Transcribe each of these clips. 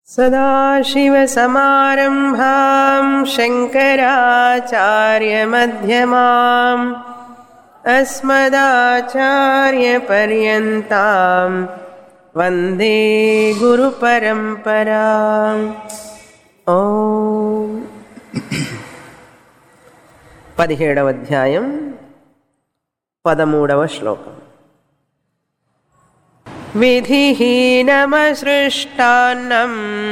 सदाशिवसमारम्भां शङ्कराचार्यमध्यमाम् अस्मदाचार्यपर्यन्तां वन्दे गुरुपरम्पराम् ఓ పదిహేడవ అధ్యాయం పదమూడవ శ్లోకం విధిహీనమసృష్టాన్నం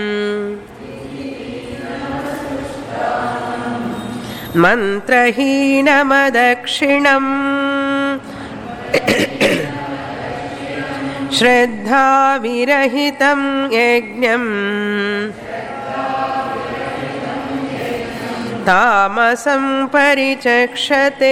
మంత్రహీనమదక్షిణం శ్రద్ధావిరహితం యజ్ఞం తామసం పరిచక్షతే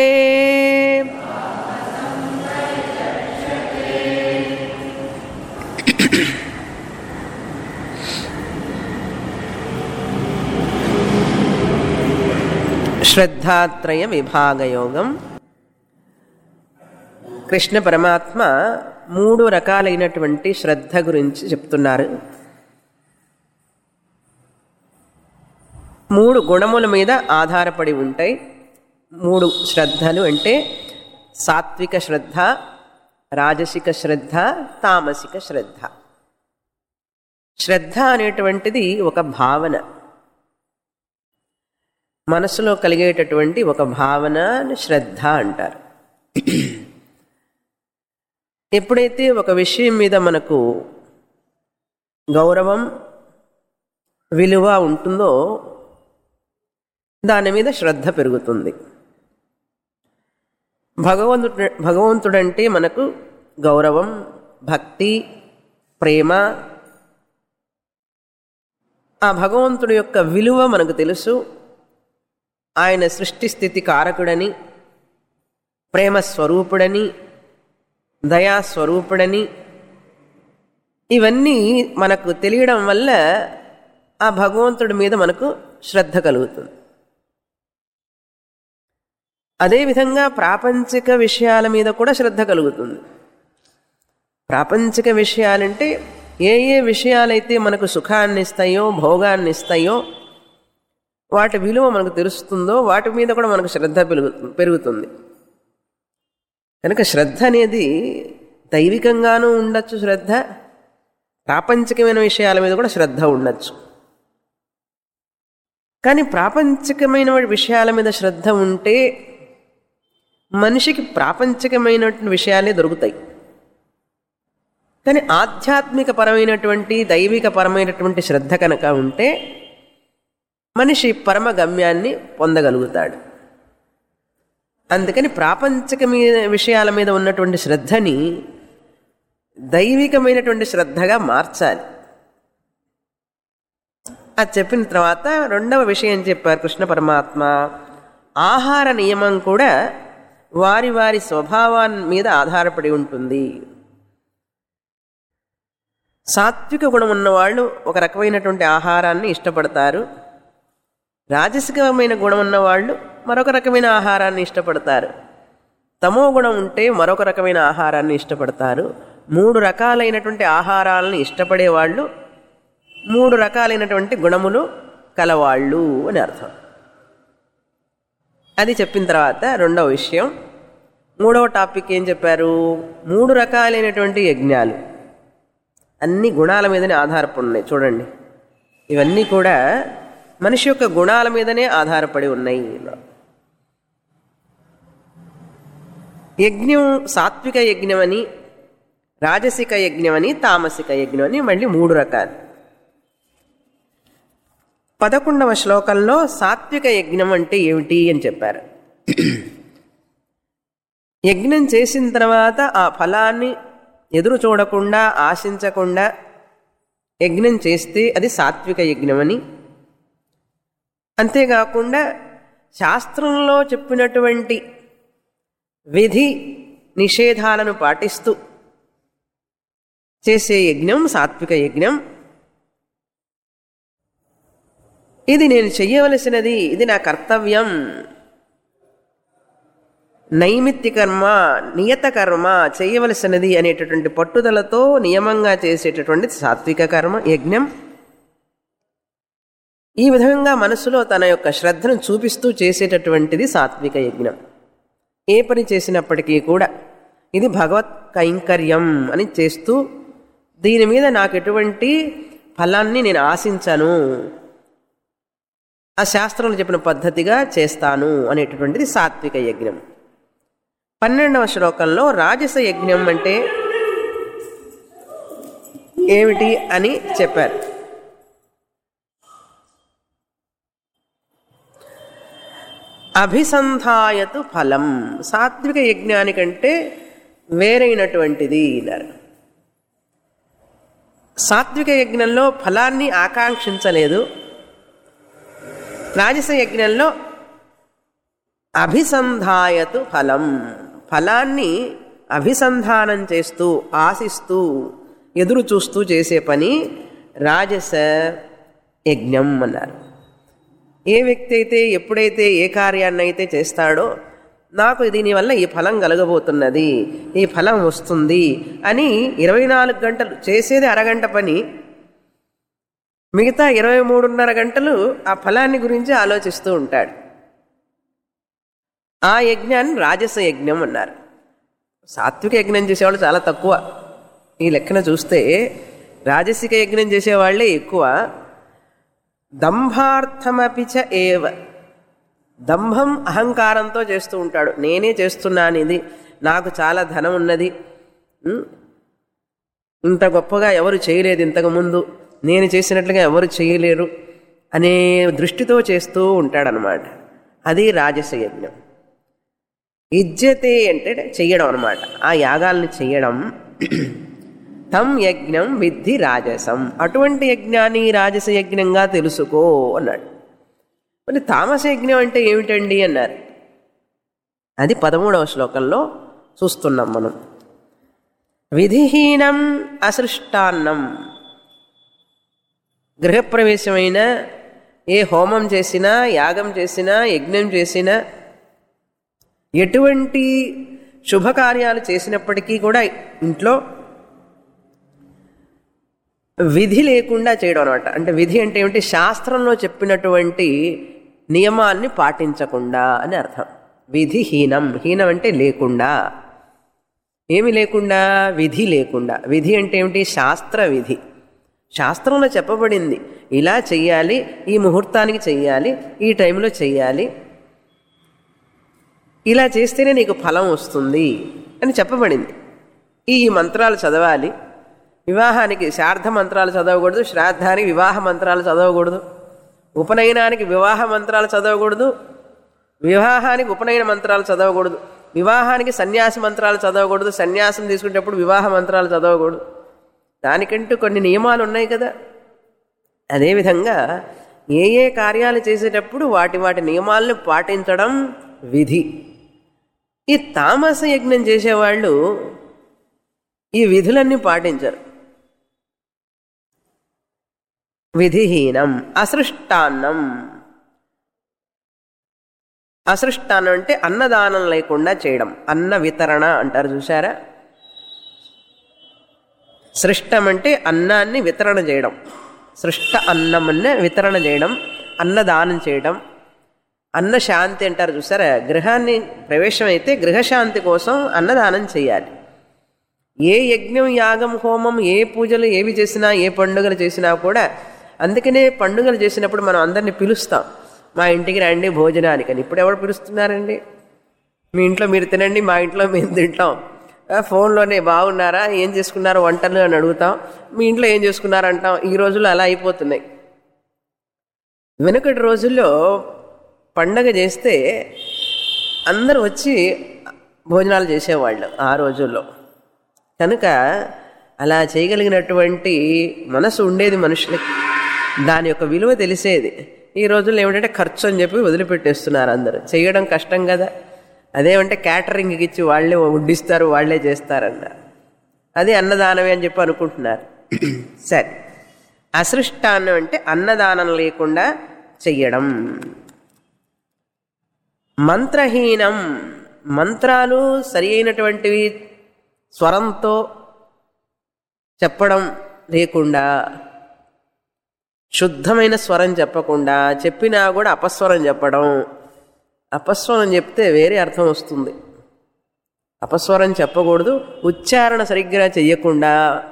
శ్రద్ధాత్రయ విభాగయోగం కృష్ణ పరమాత్మ మూడు రకాలైనటువంటి శ్రద్ధ గురించి చెప్తున్నారు మూడు గుణముల మీద ఆధారపడి ఉంటాయి మూడు శ్రద్ధలు అంటే సాత్విక శ్రద్ధ రాజసిక శ్రద్ధ తామసిక శ్రద్ధ శ్రద్ధ అనేటువంటిది ఒక భావన మనసులో కలిగేటటువంటి ఒక భావన శ్రద్ధ అంటారు ఎప్పుడైతే ఒక విషయం మీద మనకు గౌరవం విలువ ఉంటుందో దాని మీద శ్రద్ధ పెరుగుతుంది భగవంతుడు భగవంతుడంటే మనకు గౌరవం భక్తి ప్రేమ ఆ భగవంతుడి యొక్క విలువ మనకు తెలుసు ఆయన సృష్టి స్థితి కారకుడని ప్రేమ స్వరూపుడని దయాస్వరూపుడని ఇవన్నీ మనకు తెలియడం వల్ల ఆ భగవంతుడి మీద మనకు శ్రద్ధ కలుగుతుంది అదేవిధంగా ప్రాపంచిక విషయాల మీద కూడా శ్రద్ధ కలుగుతుంది ప్రాపంచిక విషయాలంటే ఏ ఏ విషయాలైతే మనకు సుఖాన్ని ఇస్తాయో భోగాన్ని ఇస్తాయో వాటి విలువ మనకు తెలుస్తుందో వాటి మీద కూడా మనకు శ్రద్ధ పెరుగుతుంది పెరుగుతుంది కనుక శ్రద్ధ అనేది దైవికంగానూ ఉండొచ్చు శ్రద్ధ ప్రాపంచికమైన విషయాల మీద కూడా శ్రద్ధ ఉండొచ్చు కానీ ప్రాపంచికమైన విషయాల మీద శ్రద్ధ ఉంటే మనిషికి ప్రాపంచికమైన విషయాలే దొరుకుతాయి కానీ ఆధ్యాత్మిక పరమైనటువంటి దైవిక పరమైనటువంటి శ్రద్ధ కనుక ఉంటే మనిషి పరమ గమ్యాన్ని పొందగలుగుతాడు అందుకని ప్రాపంచిక మీద విషయాల మీద ఉన్నటువంటి శ్రద్ధని దైవికమైనటువంటి శ్రద్ధగా మార్చాలి అది చెప్పిన తర్వాత రెండవ విషయం చెప్పారు కృష్ణ పరమాత్మ ఆహార నియమం కూడా వారి వారి స్వభావాన్ని మీద ఆధారపడి ఉంటుంది సాత్విక గుణం ఉన్నవాళ్ళు ఒక రకమైనటువంటి ఆహారాన్ని ఇష్టపడతారు రాజసికమైన గుణం ఉన్నవాళ్ళు మరొక రకమైన ఆహారాన్ని ఇష్టపడతారు తమో గుణం ఉంటే మరొక రకమైన ఆహారాన్ని ఇష్టపడతారు మూడు రకాలైనటువంటి ఆహారాలను ఇష్టపడే వాళ్ళు మూడు రకాలైనటువంటి గుణములు కలవాళ్ళు అని అర్థం అది చెప్పిన తర్వాత రెండవ విషయం మూడవ టాపిక్ ఏం చెప్పారు మూడు రకాలైనటువంటి యజ్ఞాలు అన్ని గుణాల మీదనే ఆధారపడి ఉన్నాయి చూడండి ఇవన్నీ కూడా మనిషి యొక్క గుణాల మీదనే ఆధారపడి ఉన్నాయి యజ్ఞం సాత్విక యజ్ఞం అని రాజసిక యజ్ఞం అని తామసిక యజ్ఞం అని మళ్ళీ మూడు రకాలు పదకొండవ శ్లోకంలో సాత్విక యజ్ఞం అంటే ఏమిటి అని చెప్పారు యజ్ఞం చేసిన తర్వాత ఆ ఫలాన్ని ఎదురు చూడకుండా ఆశించకుండా యజ్ఞం చేస్తే అది సాత్విక యజ్ఞం అని అంతేకాకుండా శాస్త్రంలో చెప్పినటువంటి విధి నిషేధాలను పాటిస్తూ చేసే యజ్ఞం సాత్విక యజ్ఞం ఇది నేను చెయ్యవలసినది ఇది నా కర్తవ్యం నైమిత్తి కర్మ నియత కర్మ చేయవలసినది అనేటటువంటి పట్టుదలతో నియమంగా చేసేటటువంటి సాత్విక కర్మ యజ్ఞం ఈ విధంగా మనసులో తన యొక్క శ్రద్ధను చూపిస్తూ చేసేటటువంటిది సాత్విక యజ్ఞం ఏ పని చేసినప్పటికీ కూడా ఇది భగవత్ కైంకర్యం అని చేస్తూ దీని మీద నాకు ఎటువంటి ఫలాన్ని నేను ఆశించను ఆ శాస్త్రంలో చెప్పిన పద్ధతిగా చేస్తాను అనేటటువంటిది సాత్విక యజ్ఞం పన్నెండవ శ్లోకంలో రాజస యజ్ఞం అంటే ఏమిటి అని చెప్పారు అభిసంధాయతు ఫలం సాత్విక యజ్ఞానికంటే వేరైనటువంటిది అన్నారు సాత్విక యజ్ఞంలో ఫలాన్ని ఆకాంక్షించలేదు రాజస యజ్ఞంలో అభిసంధాయతు ఫలం ఫలాన్ని అభిసంధానం చేస్తూ ఆశిస్తూ ఎదురు చూస్తూ చేసే పని రాజస యజ్ఞం అన్నారు ఏ వ్యక్తి అయితే ఎప్పుడైతే ఏ కార్యాన్ని అయితే చేస్తాడో నాకు దీనివల్ల ఈ ఫలం కలగబోతున్నది ఈ ఫలం వస్తుంది అని ఇరవై నాలుగు గంటలు చేసేది అరగంట పని మిగతా ఇరవై మూడున్నర గంటలు ఆ ఫలాన్ని గురించి ఆలోచిస్తూ ఉంటాడు ఆ యజ్ఞాన్ని రాజస యజ్ఞం అన్నారు సాత్విక యజ్ఞం చేసేవాళ్ళు చాలా తక్కువ ఈ లెక్కన చూస్తే రాజసిక యజ్ఞం చేసేవాళ్ళే ఎక్కువ దంభార్థమపిచ ఏవ దంభం అహంకారంతో చేస్తూ ఉంటాడు నేనే చేస్తున్నాను ఇది నాకు చాలా ధనం ఉన్నది ఉం? ఇంత గొప్పగా ఎవరు చేయలేదు ఇంతకుముందు నేను చేసినట్లుగా ఎవరు చేయలేరు అనే దృష్టితో చేస్తూ ఉంటాడనమాట అది రాజస యజ్ఞం ఇజ్జతే అంటే చెయ్యడం అనమాట ఆ యాగాల్ని చెయ్యడం తం యజ్ఞం విద్ధి రాజసం అటువంటి యజ్ఞాన్ని రాజస యజ్ఞంగా తెలుసుకో అన్నాడు మరి తామస యజ్ఞం అంటే ఏమిటండి అన్నారు అది పదమూడవ శ్లోకంలో చూస్తున్నాం మనం విధిహీనం అసృష్టాన్నం గృహప్రవేశమైన ఏ హోమం చేసినా యాగం చేసినా యజ్ఞం చేసినా ఎటువంటి శుభకార్యాలు చేసినప్పటికీ కూడా ఇంట్లో విధి లేకుండా చేయడం అనమాట అంటే విధి అంటే ఏమిటి శాస్త్రంలో చెప్పినటువంటి నియమాన్ని పాటించకుండా అని అర్థం విధిహీనం హీనం అంటే లేకుండా ఏమి లేకుండా విధి లేకుండా విధి అంటే ఏమిటి శాస్త్ర విధి శాస్త్రంలో చెప్పబడింది ఇలా చెయ్యాలి ఈ ముహూర్తానికి చెయ్యాలి ఈ టైంలో చెయ్యాలి ఇలా చేస్తేనే నీకు ఫలం వస్తుంది అని చెప్పబడింది ఈ మంత్రాలు చదవాలి వివాహానికి శార్థ మంత్రాలు చదవకూడదు శ్రాద్ధానికి వివాహ మంత్రాలు చదవకూడదు ఉపనయనానికి వివాహ మంత్రాలు చదవకూడదు వివాహానికి ఉపనయన మంత్రాలు చదవకూడదు వివాహానికి సన్యాసి మంత్రాలు చదవకూడదు సన్యాసం తీసుకునేటప్పుడు వివాహ మంత్రాలు చదవకూడదు దానికంటూ కొన్ని నియమాలు ఉన్నాయి కదా అదేవిధంగా ఏ ఏ కార్యాలు చేసేటప్పుడు వాటి వాటి నియమాలను పాటించడం విధి ఈ తామస యజ్ఞం చేసేవాళ్ళు ఈ విధులన్నీ పాటించరు విధిహీనం అసృష్టాన్నం అసృష్టాన్నం అంటే అన్నదానం లేకుండా చేయడం అన్న వితరణ అంటారు చూసారా సృష్టం అంటే అన్నాన్ని వితరణ చేయడం సృష్ట అన్నమన్న వితరణ చేయడం అన్నదానం చేయడం అన్న శాంతి అంటారు చూసారా గృహాన్ని ప్రవేశం అయితే గృహశాంతి కోసం అన్నదానం చేయాలి ఏ యజ్ఞం యాగం హోమం ఏ పూజలు ఏవి చేసినా ఏ పండుగలు చేసినా కూడా అందుకనే పండుగలు చేసినప్పుడు మనం అందరినీ పిలుస్తాం మా ఇంటికి రండి భోజనానికి అని ఇప్పుడు ఎవరు పిలుస్తున్నారండి మీ ఇంట్లో మీరు తినండి మా ఇంట్లో మేము తింటాం ఆ, ఫోన్లోనే బాగున్నారా ఏం చేసుకున్నారు వంటలు అని అడుగుతాం మీ ఇంట్లో ఏం చేసుకున్నారు అంటాం ఈ రోజుల్లో అలా అయిపోతున్నాయి వెనుకటి రోజుల్లో పండగ చేస్తే అందరూ వచ్చి భోజనాలు చేసేవాళ్ళు ఆ రోజుల్లో కనుక అలా చేయగలిగినటువంటి మనసు ఉండేది మనుషులకి దాని యొక్క విలువ తెలిసేది ఈ రోజుల్లో ఏమిటంటే ఖర్చు అని చెప్పి వదిలిపెట్టేస్తున్నారు అందరూ చేయడం కష్టం కదా అదేమంటే క్యాటరింగ్కి ఇచ్చి వాళ్ళే వడ్డిస్తారు వాళ్ళే చేస్తారన్నారు అది అన్నదానమే అని చెప్పి అనుకుంటున్నారు సరే అసృష్టాన్నం అంటే అన్నదానం లేకుండా చెయ్యడం మంత్రహీనం మంత్రాలు సరి అయినటువంటివి స్వరంతో చెప్పడం లేకుండా శుద్ధమైన స్వరం చెప్పకుండా చెప్పినా కూడా అపస్వరం చెప్పడం అపస్వరం చెప్తే వేరే అర్థం వస్తుంది అపస్వరం చెప్పకూడదు ఉచ్చారణ సరిగ్గా చెయ్యకుండా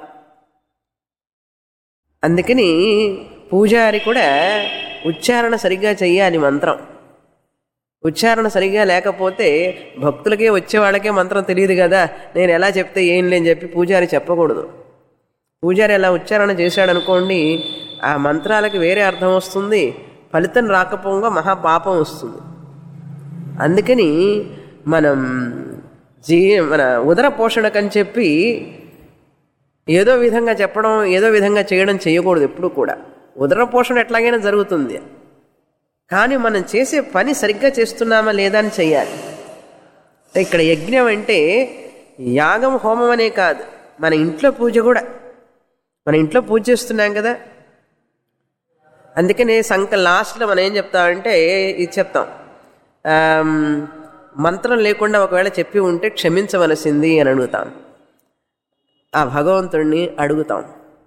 అందుకని పూజారి కూడా ఉచ్చారణ సరిగ్గా చెయ్యాలి మంత్రం ఉచ్చారణ సరిగ్గా లేకపోతే భక్తులకే వచ్చే వాళ్ళకే మంత్రం తెలియదు కదా నేను ఎలా చెప్తే ఏం లేని చెప్పి పూజారి చెప్పకూడదు పూజారి అలా ఉచ్చారణ చేశాడనుకోండి ఆ మంత్రాలకి వేరే అర్థం వస్తుంది ఫలితం రాకపోగా మహాపాపం వస్తుంది అందుకని మనం జీ మన ఉదర పోషణకని చెప్పి ఏదో విధంగా చెప్పడం ఏదో విధంగా చేయడం చేయకూడదు ఎప్పుడు కూడా ఉదర పోషణ ఎట్లాగైనా జరుగుతుంది కానీ మనం చేసే పని సరిగ్గా చేస్తున్నామా లేదా అని చెయ్యాలి ఇక్కడ యజ్ఞం అంటే యాగం హోమం అనే కాదు మన ఇంట్లో పూజ కూడా మన ఇంట్లో పూజ చేస్తున్నాం కదా అందుకనే సంక లాస్ట్లో మనం ఏం చెప్తామంటే ఇది చెప్తాం ఆమ్, మంత్రం లేకుండా ఒకవేళ చెప్పి ఉంటే క్షమించవలసింది అని అడుగుతాం ఆ భగవంతుణ్ణి అడుగుతాం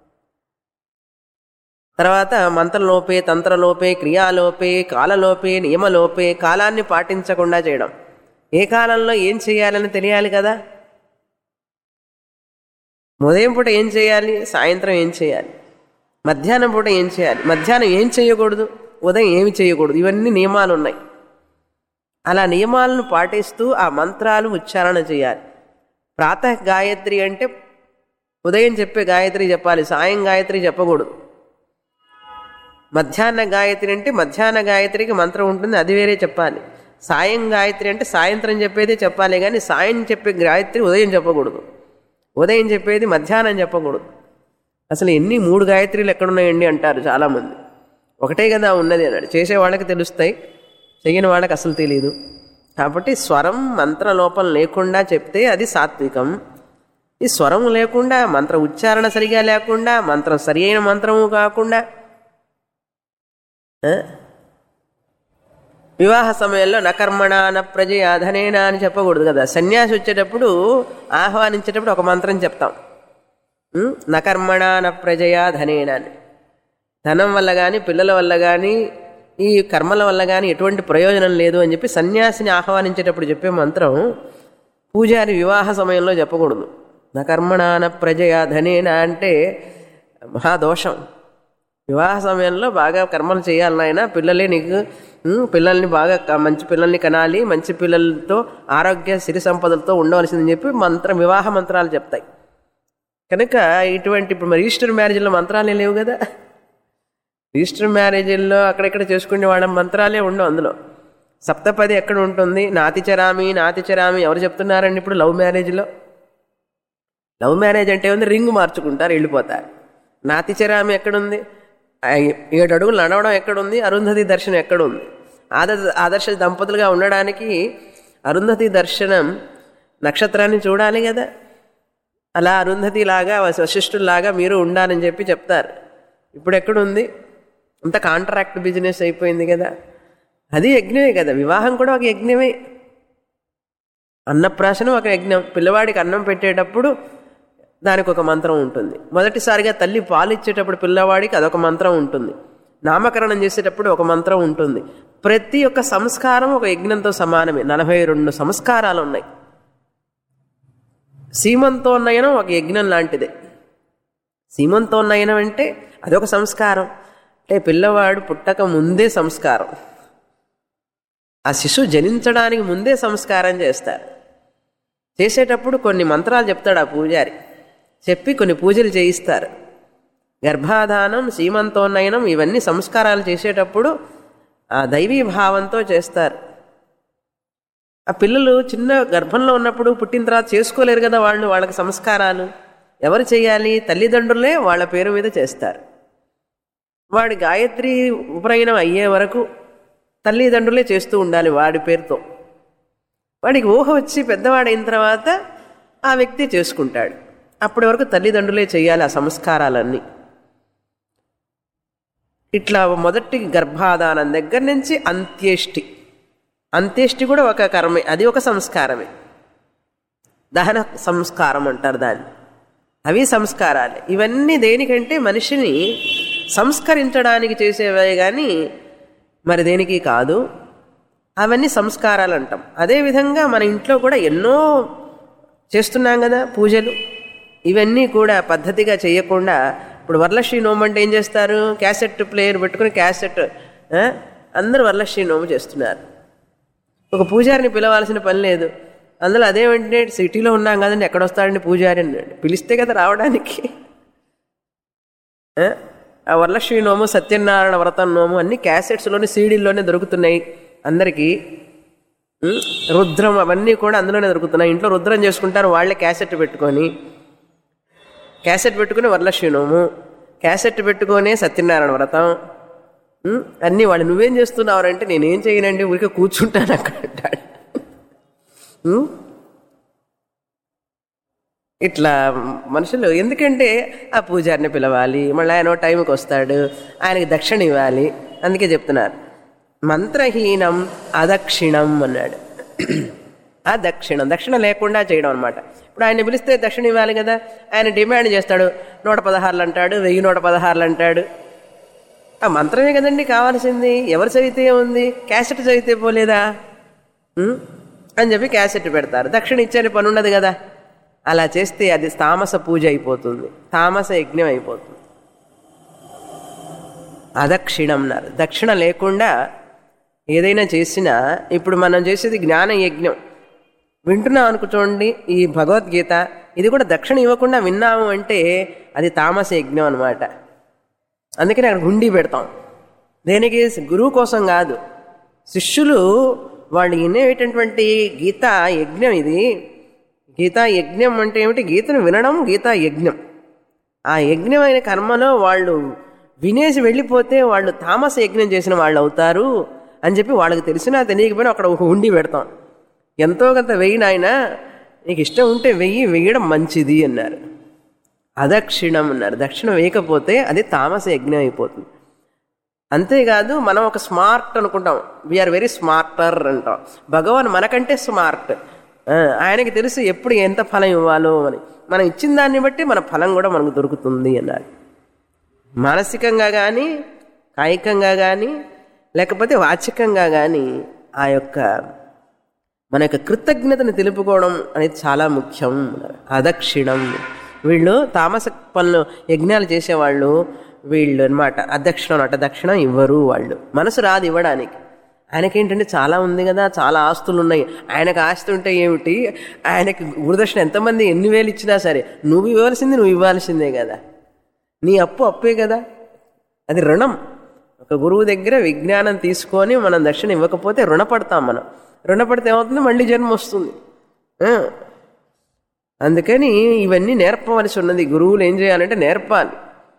తర్వాత మంత్రలోపే తంత్రలోపే క్రియాలోపే కాలలోపే నియమలోపే కాలాన్ని పాటించకుండా చేయడం ఏ కాలంలో ఏం చేయాలని తెలియాలి కదా ఉదయం పూట ఏం చేయాలి సాయంత్రం ఏం చేయాలి మధ్యాహ్నం పూట ఏం చేయాలి మధ్యాహ్నం ఏం చేయకూడదు ఉదయం ఏమి చేయకూడదు ఇవన్నీ నియమాలు ఉన్నాయి అలా నియమాలను పాటిస్తూ ఆ మంత్రాలు ఉచ్చారణ చేయాలి ప్రాతः గాయత్రి అంటే ఉదయం చెప్పే గాయత్రి చెప్పాలి సాయం గాయత్రి చెప్పకూడదు మధ్యాహ్న గాయత్రి అంటే మధ్యాహ్న గాయత్రికి మంత్రం ఉంటుంది అది వేరే చెప్పాలి సాయం గాయత్రి అంటే సాయంత్రం చెప్పేదే చెప్పాలి కానీ సాయం చెప్పే గాయత్రి ఉదయం చెప్పకూడదు ఉదయం చెప్పేది మధ్యాహ్నం చెప్పకూడదు అసలు ఎన్ని మూడు గాయత్రీలు ఎక్కడున్నాయండి అంటారు చాలామంది ఒకటే కదా ఉన్నది అన్నాడు చేసే వాళ్ళకి తెలుస్తాయి చెయ్యని వాళ్ళకి అసలు తెలియదు కాబట్టి స్వరం మంత్ర లోపం లేకుండా చెప్తే అది సాత్వికం ఈ స్వరం లేకుండా మంత్ర ఉచ్చారణ సరిగా లేకుండా మంత్రం సరి అయిన మంత్రము కాకుండా ఆ? వివాహ సమయంలో నకర్మణ న ప్రజయ ధనేనా అని చెప్పకూడదు కదా సన్యాసి వచ్చేటప్పుడు ఆహ్వానించేటప్పుడు ఒక మంత్రం చెప్తాం ఉం? నకర్మణ న ప్రజయ ధనేనా అని ధనం వల్ల కానీ పిల్లల వల్ల కానీ ఈ కర్మల వల్ల కానీ ఎటువంటి ప్రయోజనం లేదు అని చెప్పి సన్యాసిని ఆహ్వానించేటప్పుడు చెప్పే మంత్రం పూజారి వివాహ సమయంలో చెప్పకూడదు నా కర్మణాన ప్రజయ ధనేన అంటే మహాదోషం వివాహ సమయంలో బాగా కర్మలు చేయాలి నాయన పిల్లలే నీకు ఉం, పిల్లల్ని బాగా క- మంచి పిల్లల్ని కనాలి మంచి పిల్లలతో ఆరోగ్య సిరి సంపదలతో ఉండవలసిందని చెప్పి మంత్రం వివాహ మంత్రాలు చెప్తాయి కనుక ఇటువంటి ఇప్పుడు మరి ఈస్టర్ మ్యారేజ్లో మంత్రాలే లేవు కదా రిజిస్టర్ మ్యారేజీల్లో అక్కడెక్కడ చేసుకునే వాళ్ళ మంత్రాలే ఉండవు అందులో సప్తపది ఎక్కడ ఉంటుంది నాతిచరామి నాతిచరామి ఎవరు చెప్తున్నారండి ఇప్పుడు లవ్ మ్యారేజ్లో లవ్ మ్యారేజ్ అంటే ఉంది రింగ్ మార్చుకుంటారు వెళ్ళిపోతారు నాతిచరామి ఎక్కడుంది ఆ ఏడు అడుగులు నడవడం ఎక్కడుంది అరుంధతి దర్శనం ఎక్కడుంది ఆద ఆదర్శ దంపతులుగా ఉండడానికి అరుంధతి దర్శనం నక్షత్రాన్ని చూడాలి కదా అలా అరుంధతి లాగా వశిష్ఠుల్లాగా మీరు ఉండాలని చెప్పి చెప్తారు ఇప్పుడు ఎక్కడుంది అంత కాంట్రాక్ట్ బిజినెస్ అయిపోయింది కదా అది యజ్ఞమే కదా వివాహం కూడా ఒక యజ్ఞమే అన్నప్రాశనం ఒక యజ్ఞం పిల్లవాడికి అన్నం పెట్టేటప్పుడు దానికి ఒక మంత్రం ఉంటుంది మొదటిసారిగా తల్లి పాలు ఇచ్చేటప్పుడు పిల్లవాడికి అదొక మంత్రం ఉంటుంది నామకరణం చేసేటప్పుడు ఒక మంత్రం ఉంటుంది ప్రతి ఒక్క సంస్కారం ఒక యజ్ఞంతో సమానమే నలభై రెండు సంస్కారాలు ఉన్నాయి సీమంతోన్నయనం ఒక యజ్ఞం లాంటిదే సీమంతోన్నయనం అంటే అదొక సంస్కారం అంటే పిల్లవాడు పుట్టక ముందే సంస్కారం ఆ శిశువు జనించడానికి ముందే సంస్కారం చేస్తారు చేసేటప్పుడు కొన్ని మంత్రాలు చెప్తాడు ఆ పూజారి చెప్పి కొన్ని పూజలు చేయిస్తారు గర్భాధానం సీమంతోన్నయనం ఇవన్నీ సంస్కారాలు చేసేటప్పుడు ఆ దైవీ భావంతో చేస్తారు ఆ పిల్లలు చిన్న గర్భంలో ఉన్నప్పుడు పుట్టిన తర్వాత చేసుకోలేరు కదా వాళ్ళు వాళ్ళకి సంస్కారాలు ఎవరు చేయాలి తల్లిదండ్రులే వాళ్ళ పేరు మీద చేస్తారు వాడి గాయత్రి ఉపనయనం అయ్యే వరకు తల్లిదండ్రులే చేస్తూ ఉండాలి వాడి పేరుతో వాడికి ఊహ వచ్చి పెద్దవాడైన తర్వాత ఆ వ్యక్తి చేసుకుంటాడు అప్పటి వరకు తల్లిదండ్రులే చేయాలి ఆ సంస్కారాలన్నీ ఇట్లా మొదటి గర్భాధానం దగ్గర నుంచి అంత్యేష్టి అంత్యేష్టి కూడా ఒక కర్మే అది ఒక సంస్కారమే దహన సంస్కారం అంటారు దాన్ని అవి సంస్కారాలే ఇవన్నీ దేనికంటే మనిషిని సంస్కరించడానికి చేసేవే కానీ మరి దేనికి కాదు అవన్నీ సంస్కారాలు అంటాం అదేవిధంగా మన ఇంట్లో కూడా ఎన్నో చేస్తున్నాం కదా పూజలు ఇవన్నీ కూడా పద్ధతిగా చేయకుండా ఇప్పుడు వరలక్ష్మి నోము అంటే ఏం చేస్తారు క్యాసెట్ ప్లేయర్ పెట్టుకుని క్యాసెట్ ఆ, అందరూ వరలక్ష్మి నోము చేస్తున్నారు ఒక పూజారిని పిలవాల్సిన పని లేదు అందులో అదేమంటే సిటీలో ఉన్నాం కదండి ఎక్కడ వస్తాడండి పూజారి అన్నాడు పిలిస్తే కదా రావడానికి ఆ? ఆ వరలక్ష్మి నోము సత్యనారాయణ వ్రతం నోము అన్ని క్యాసెట్స్లోనే సీడీల్లోనే దొరుకుతున్నాయి అందరికీ ఉం? రుద్రం అవన్నీ కూడా అందులోనే దొరుకుతున్నాయి ఇంట్లో రుద్రం చేసుకుంటారు వాళ్ళే క్యాసెట్ పెట్టుకొని క్యాసెట్ పెట్టుకుని వరలక్ష్మి నోము క్యాసెట్ పెట్టుకొని సత్యనారాయణ వ్రతం ఉం? అన్నీ వాళ్ళు నువ్వేం చేస్తున్నావు అంటే నేనేం చేయనండి ఊరికే కూర్చుంటాను అక్కడ అంటాడు ఉం? ఇట్లా మనుషులు ఎందుకంటే ఆ పూజారిని పిలవాలి మళ్ళీ ఆయన ఓ టైంకి వస్తాడు ఆయనకి దక్షిణ ఇవ్వాలి అందుకే చెప్తున్నారు మంత్రహీనం అదక్షిణం అన్నాడు ఆ దక్షిణం దక్షిణ లేకుండా చేయడం అనమాట ఇప్పుడు ఆయన పిలిస్తే దక్షిణ ఇవ్వాలి కదా ఆయన డిమాండ్ చేస్తాడు నూట పదహారులు అంటాడు వెయ్యి నూట పదహారులు అంటాడు ఆ మంత్రమే కదండి కావాల్సింది ఎవరు చదివితే ఉంది క్యాసెట్ చదివితే పోలేదా ఉం? అని చెప్పి క్యాసెట్ పెడతారు దక్షిణ ఇచ్చే పని ఉండదు కదా అలా చేస్తే అది తామస పూజ అయిపోతుంది తామస యజ్ఞం అయిపోతుంది అదక్షిణం అన్నారు దక్షిణ లేకుండా ఏదైనా చేసినా ఇప్పుడు మనం చేసేది జ్ఞాన యజ్ఞం వింటున్నాం అనుకుంటోండి ఈ భగవద్గీత ఇది కూడా దక్షిణ ఇవ్వకుండా విన్నాము అంటే అది తామస యజ్ఞం అనమాట అందుకని అక్కడ హుండీ పెడతాం దేనికి గురువు కోసం కాదు శిష్యులు వాళ్ళు వినేటటువంటి గీతా యజ్ఞం ఇది గీతా యజ్ఞం అంటే ఏమిటి గీతను వినడం గీతా యజ్ఞం ఆ యజ్ఞమైన కర్మలో వాళ్ళు వినేసి వెళ్ళిపోతే వాళ్ళు తామస యజ్ఞం చేసిన వాళ్ళు అవుతారు అని చెప్పి వాళ్ళకి తెలిసినా తెలియకపోయినా అక్కడ ఒక ఉండి పెడతాం ఎంతో కొంత వెయ్యి నాయన నీకు ఇష్టం ఉంటే వెయ్యి వేయడం మంచిది అన్నారు అదక్షిణం అన్నారు దక్షిణం వేయకపోతే అది తామస యజ్ఞం అయిపోతుంది అంతేకాదు మనం ఒక స్మార్ట్ అనుకుంటాం వీఆర్ వెరీ స్మార్టర్ అంటాం భగవాన్ మనకంటే స్మార్ట్ ఆ, ఆయనకి తెలుసు ఎప్పుడు ఎంత ఫలం ఇవ్వాలో అని మనం ఇచ్చిన దాన్ని బట్టి మన ఫలం కూడా మనకు దొరుకుతుంది అన్నారు మానసికంగా కానీ కాయికంగా కానీ లేకపోతే వాచికంగా కానీ ఆ యొక్క మన యొక్క కృతజ్ఞతను తెలుపుకోవడం అనేది చాలా ముఖ్యం అదక్షిణం వీళ్ళు తామస పనులు యజ్ఞాలు చేసేవాళ్ళు వీళ్ళు అనమాట అదక్షిణం అనమాట దక్షిణం ఇవ్వరు వాళ్ళు మనసు రాదు ఇవ్వడానికి ఆయనకేంటంటే చాలా ఉంది కదా చాలా ఆస్తులు ఉన్నాయి ఆయనకు ఆస్తి ఉంటే ఏమిటి ఆయనకి గురుదక్షిణ ఎంతమంది ఎన్ని వేలు ఇచ్చినా సరే నువ్వు ఇవ్వాల్సింది నువ్వు ఇవ్వాల్సిందే కదా నీ అప్పు అప్పే కదా అది రుణం ఒక గురువు దగ్గర విజ్ఞానం తీసుకొని మనం దక్షిణ ఇవ్వకపోతే రుణపడతాం మనం రుణపడితే ఏమవుతుంది మళ్ళీ జన్మ వస్తుంది ఆ. అందుకని ఇవన్నీ నేర్పవలసి ఉన్నది గురువులు ఏం చేయాలంటే నేర్పాలి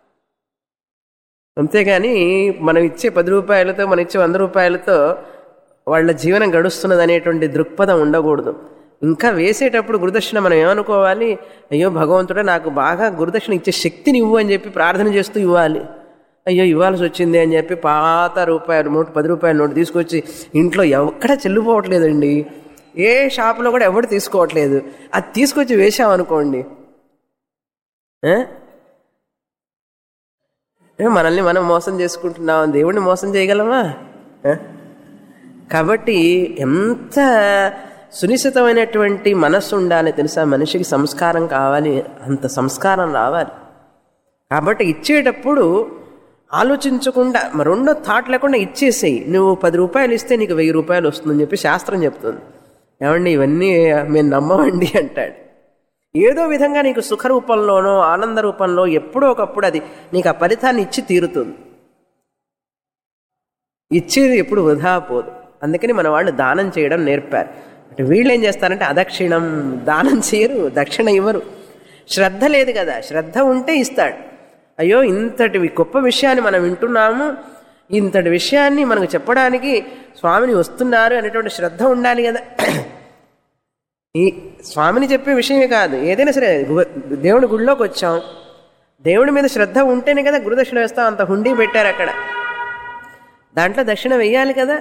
అంతేగాని మనం ఇచ్చే పది రూపాయలతో మనం ఇచ్చే వంద రూపాయలతో వాళ్ళ జీవనం గడుస్తున్నది అనేటువంటి దృక్పథం ఉండకూడదు ఇంకా వేసేటప్పుడు గురుదక్షిణ మనం ఏమనుకోవాలి అయ్యో భగవంతుడా నాకు బాగా గురుదక్షిణ ఇచ్చే శక్తిని ఇవ్వు అని చెప్పి ప్రార్థన చేస్తూ ఇవ్వాలి అయ్యో ఇవ్వాల్సి వచ్చింది అని చెప్పి పాత రూపాయలు నోటు పది రూపాయల నోటు తీసుకొచ్చి ఇంట్లో ఎక్కడ చెల్లిపోవట్లేదండి ఏ షాపులో కూడా ఎవరు తీసుకోవట్లేదు అది తీసుకొచ్చి వేసామనుకోండి ఆ? ఏ, మనల్ని మనం మోసం చేసుకుంటున్నాం దేవుణ్ణి మోసం చేయగలమా ఆ? కాబట్టి ఎంత సునిశ్చితమైనటువంటి మనస్సు ఉండాలి తెలుసా మనిషికి సంస్కారం కావాలి అంత సంస్కారం రావాలి కాబట్టి ఇచ్చేటప్పుడు ఆలోచించకుండా మరి రెండో థాట్ లేకుండా ఇచ్చేసేయి నువ్వు పది రూపాయలు ఇస్తే నీకు వెయ్యి రూపాయలు వస్తుందని చెప్పి శాస్త్రం చెప్తుంది ఏమండి ఇవన్నీ మేము నమ్మమండి అంటాడు ఏదో విధంగా నీకు సుఖ రూపంలోనో ఆనంద రూపంలో ఎప్పుడో ఒకప్పుడు అది నీకు ఆ ఫలితాన్ని ఇచ్చి తీరుతుంది ఇచ్చేది ఎప్పుడు వృధా పోదు అందుకని మన వాళ్ళు దానం చేయడం నేర్పారు అంటే వీళ్ళు ఏం చేస్తారంటే అదక్షిణం దానం చేయరు దక్షిణ ఇవ్వరు శ్రద్ధ లేదు కదా శ్రద్ధ ఉంటే ఇస్తాడు అయ్యో ఇంతటి గొప్ప విషయాన్ని మనం వింటున్నాము ఇంతటి విషయాన్ని మనకు చెప్పడానికి స్వామిని వస్తున్నారు అనేటువంటి శ్రద్ధ ఉండాలి కదా ఈ స్వామిని చెప్పే విషయమే కాదు ఏదైనా సరే గు- దేవుడి గుడిలోకి వచ్చాం దేవుడి మీద శ్రద్ధ ఉంటేనే కదా గురుదక్షిణ వేస్తాం అంత హుండీ పెట్టారు అక్కడ దాంట్లో దక్షిణ వెయ్యాలి కదా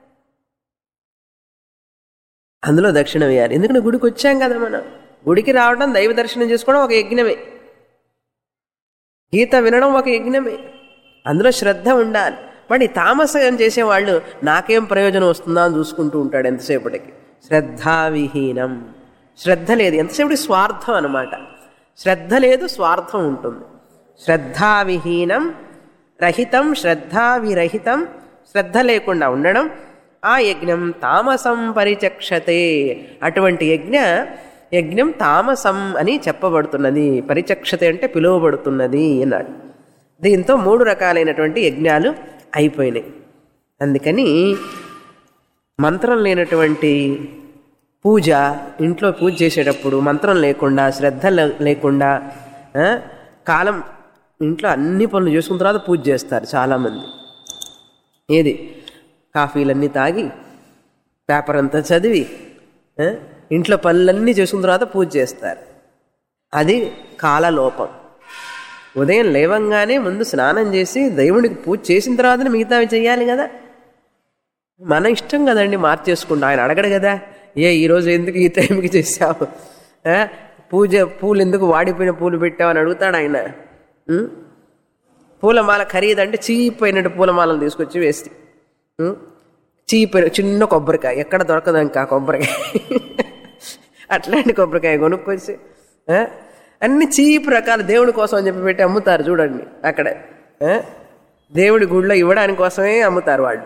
అందులో దక్షిణ వేయాలి ఎందుకంటే గుడికి వచ్చాం కదా మనం గుడికి రావడం దైవ దర్శనం చేసుకోవడం ఒక యజ్ఞమే గీత వినడం ఒక యజ్ఞమే అందులో శ్రద్ధ ఉండాలి మరి తామసం చేసేవాళ్ళు నాకేం ప్రయోజనం వస్తుందా అని చూసుకుంటూ ఉంటాడు ఎంతసేపటికి శ్రద్ధావిహీనం శ్రద్ధ లేదు ఎంతసేపటికి స్వార్థం అనమాట శ్రద్ధ లేదు స్వార్థం ఉంటుంది శ్రద్ధావిహీనం రహితం శ్రద్ధావిరహితం శ్రద్ధ లేకుండా ఉండడం ఆ యజ్ఞం తామసం పరిచక్షతే అటువంటి యజ్ఞ యజ్ఞం తామసం అని చెప్పబడుతున్నది పరిచక్షతే అంటే పిలువబడుతున్నది అన్నాడు దీంతో మూడు రకాలైనటువంటి యజ్ఞాలు అయిపోయినాయి అందుకని మంత్రం లేనటువంటి పూజ ఇంట్లో పూజ చేసేటప్పుడు మంత్రం లేకుండా శ్రద్ధ లే- లేకుండా ఆ, కాలం ఇంట్లో అన్ని పనులు చేసుకున్న తర్వాత పూజ చేస్తారు చాలామంది ఏది కాఫీలన్నీ తాగి పేపర్ అంతా చదివి ఆ, ఇంట్లో పనులన్నీ చేసుకున్న తర్వాత పూజ చేస్తారు అది కాలలోపం ఉదయం లేవంగానే ముందు స్నానం చేసి దేవుడికి పూజ చేసిన తర్వాతనే మిగతావి చేయాలి కదా మన ఇష్టం కదండి మార్చేసుకుంటా ఆయన అడగడు కదా ఏ ఈరోజు ఎందుకు ఈ టైంకి చేసావు ఆ? పూజ పూలు ఎందుకు వాడిపోయిన పూలు పెట్టావు అని అడుగుతాడు ఆయన ఉం? పూలమాల ఖరీదంటే చీపోయినట్టు పూలమాలను తీసుకొచ్చి వేసి ఉం? చీపోయిన చిన్న కొబ్బరికాయ ఎక్కడ దొరకదు ఇంకా కొబ్బరికాయ అట్లాంటి కొబ్బరికాయ కొనుక్కొచ్చి ఆ? అన్ని చీప్ రకాల దేవుడి కోసం అని చెప్పి పెట్టి అమ్ముతారు చూడండి అక్కడ ఆ? దేవుడి గుడిలో ఇవ్వడానికి కోసమే అమ్ముతారు వాళ్ళు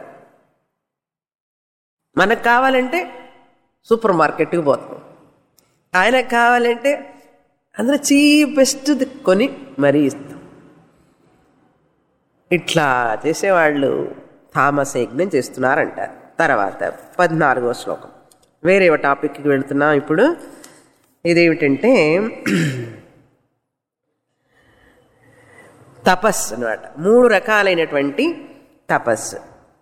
మనకు కావాలంటే సూపర్ మార్కెట్కి పోతాం ఆయనకు కావాలంటే అందులో చీపెస్ట్ కొని మరీ ఇస్తాం ఇట్లా చేసేవాళ్ళు తామస యజ్ఞం చేస్తున్నారంటారు తర్వాత పద్నాలుగో శ్లోకం వేరే టాపిక్కి వెళుతున్నాం ఇప్పుడు ఇదేమిటంటే తపస్సు అనమాట మూడు రకాలైనటువంటి తపస్సు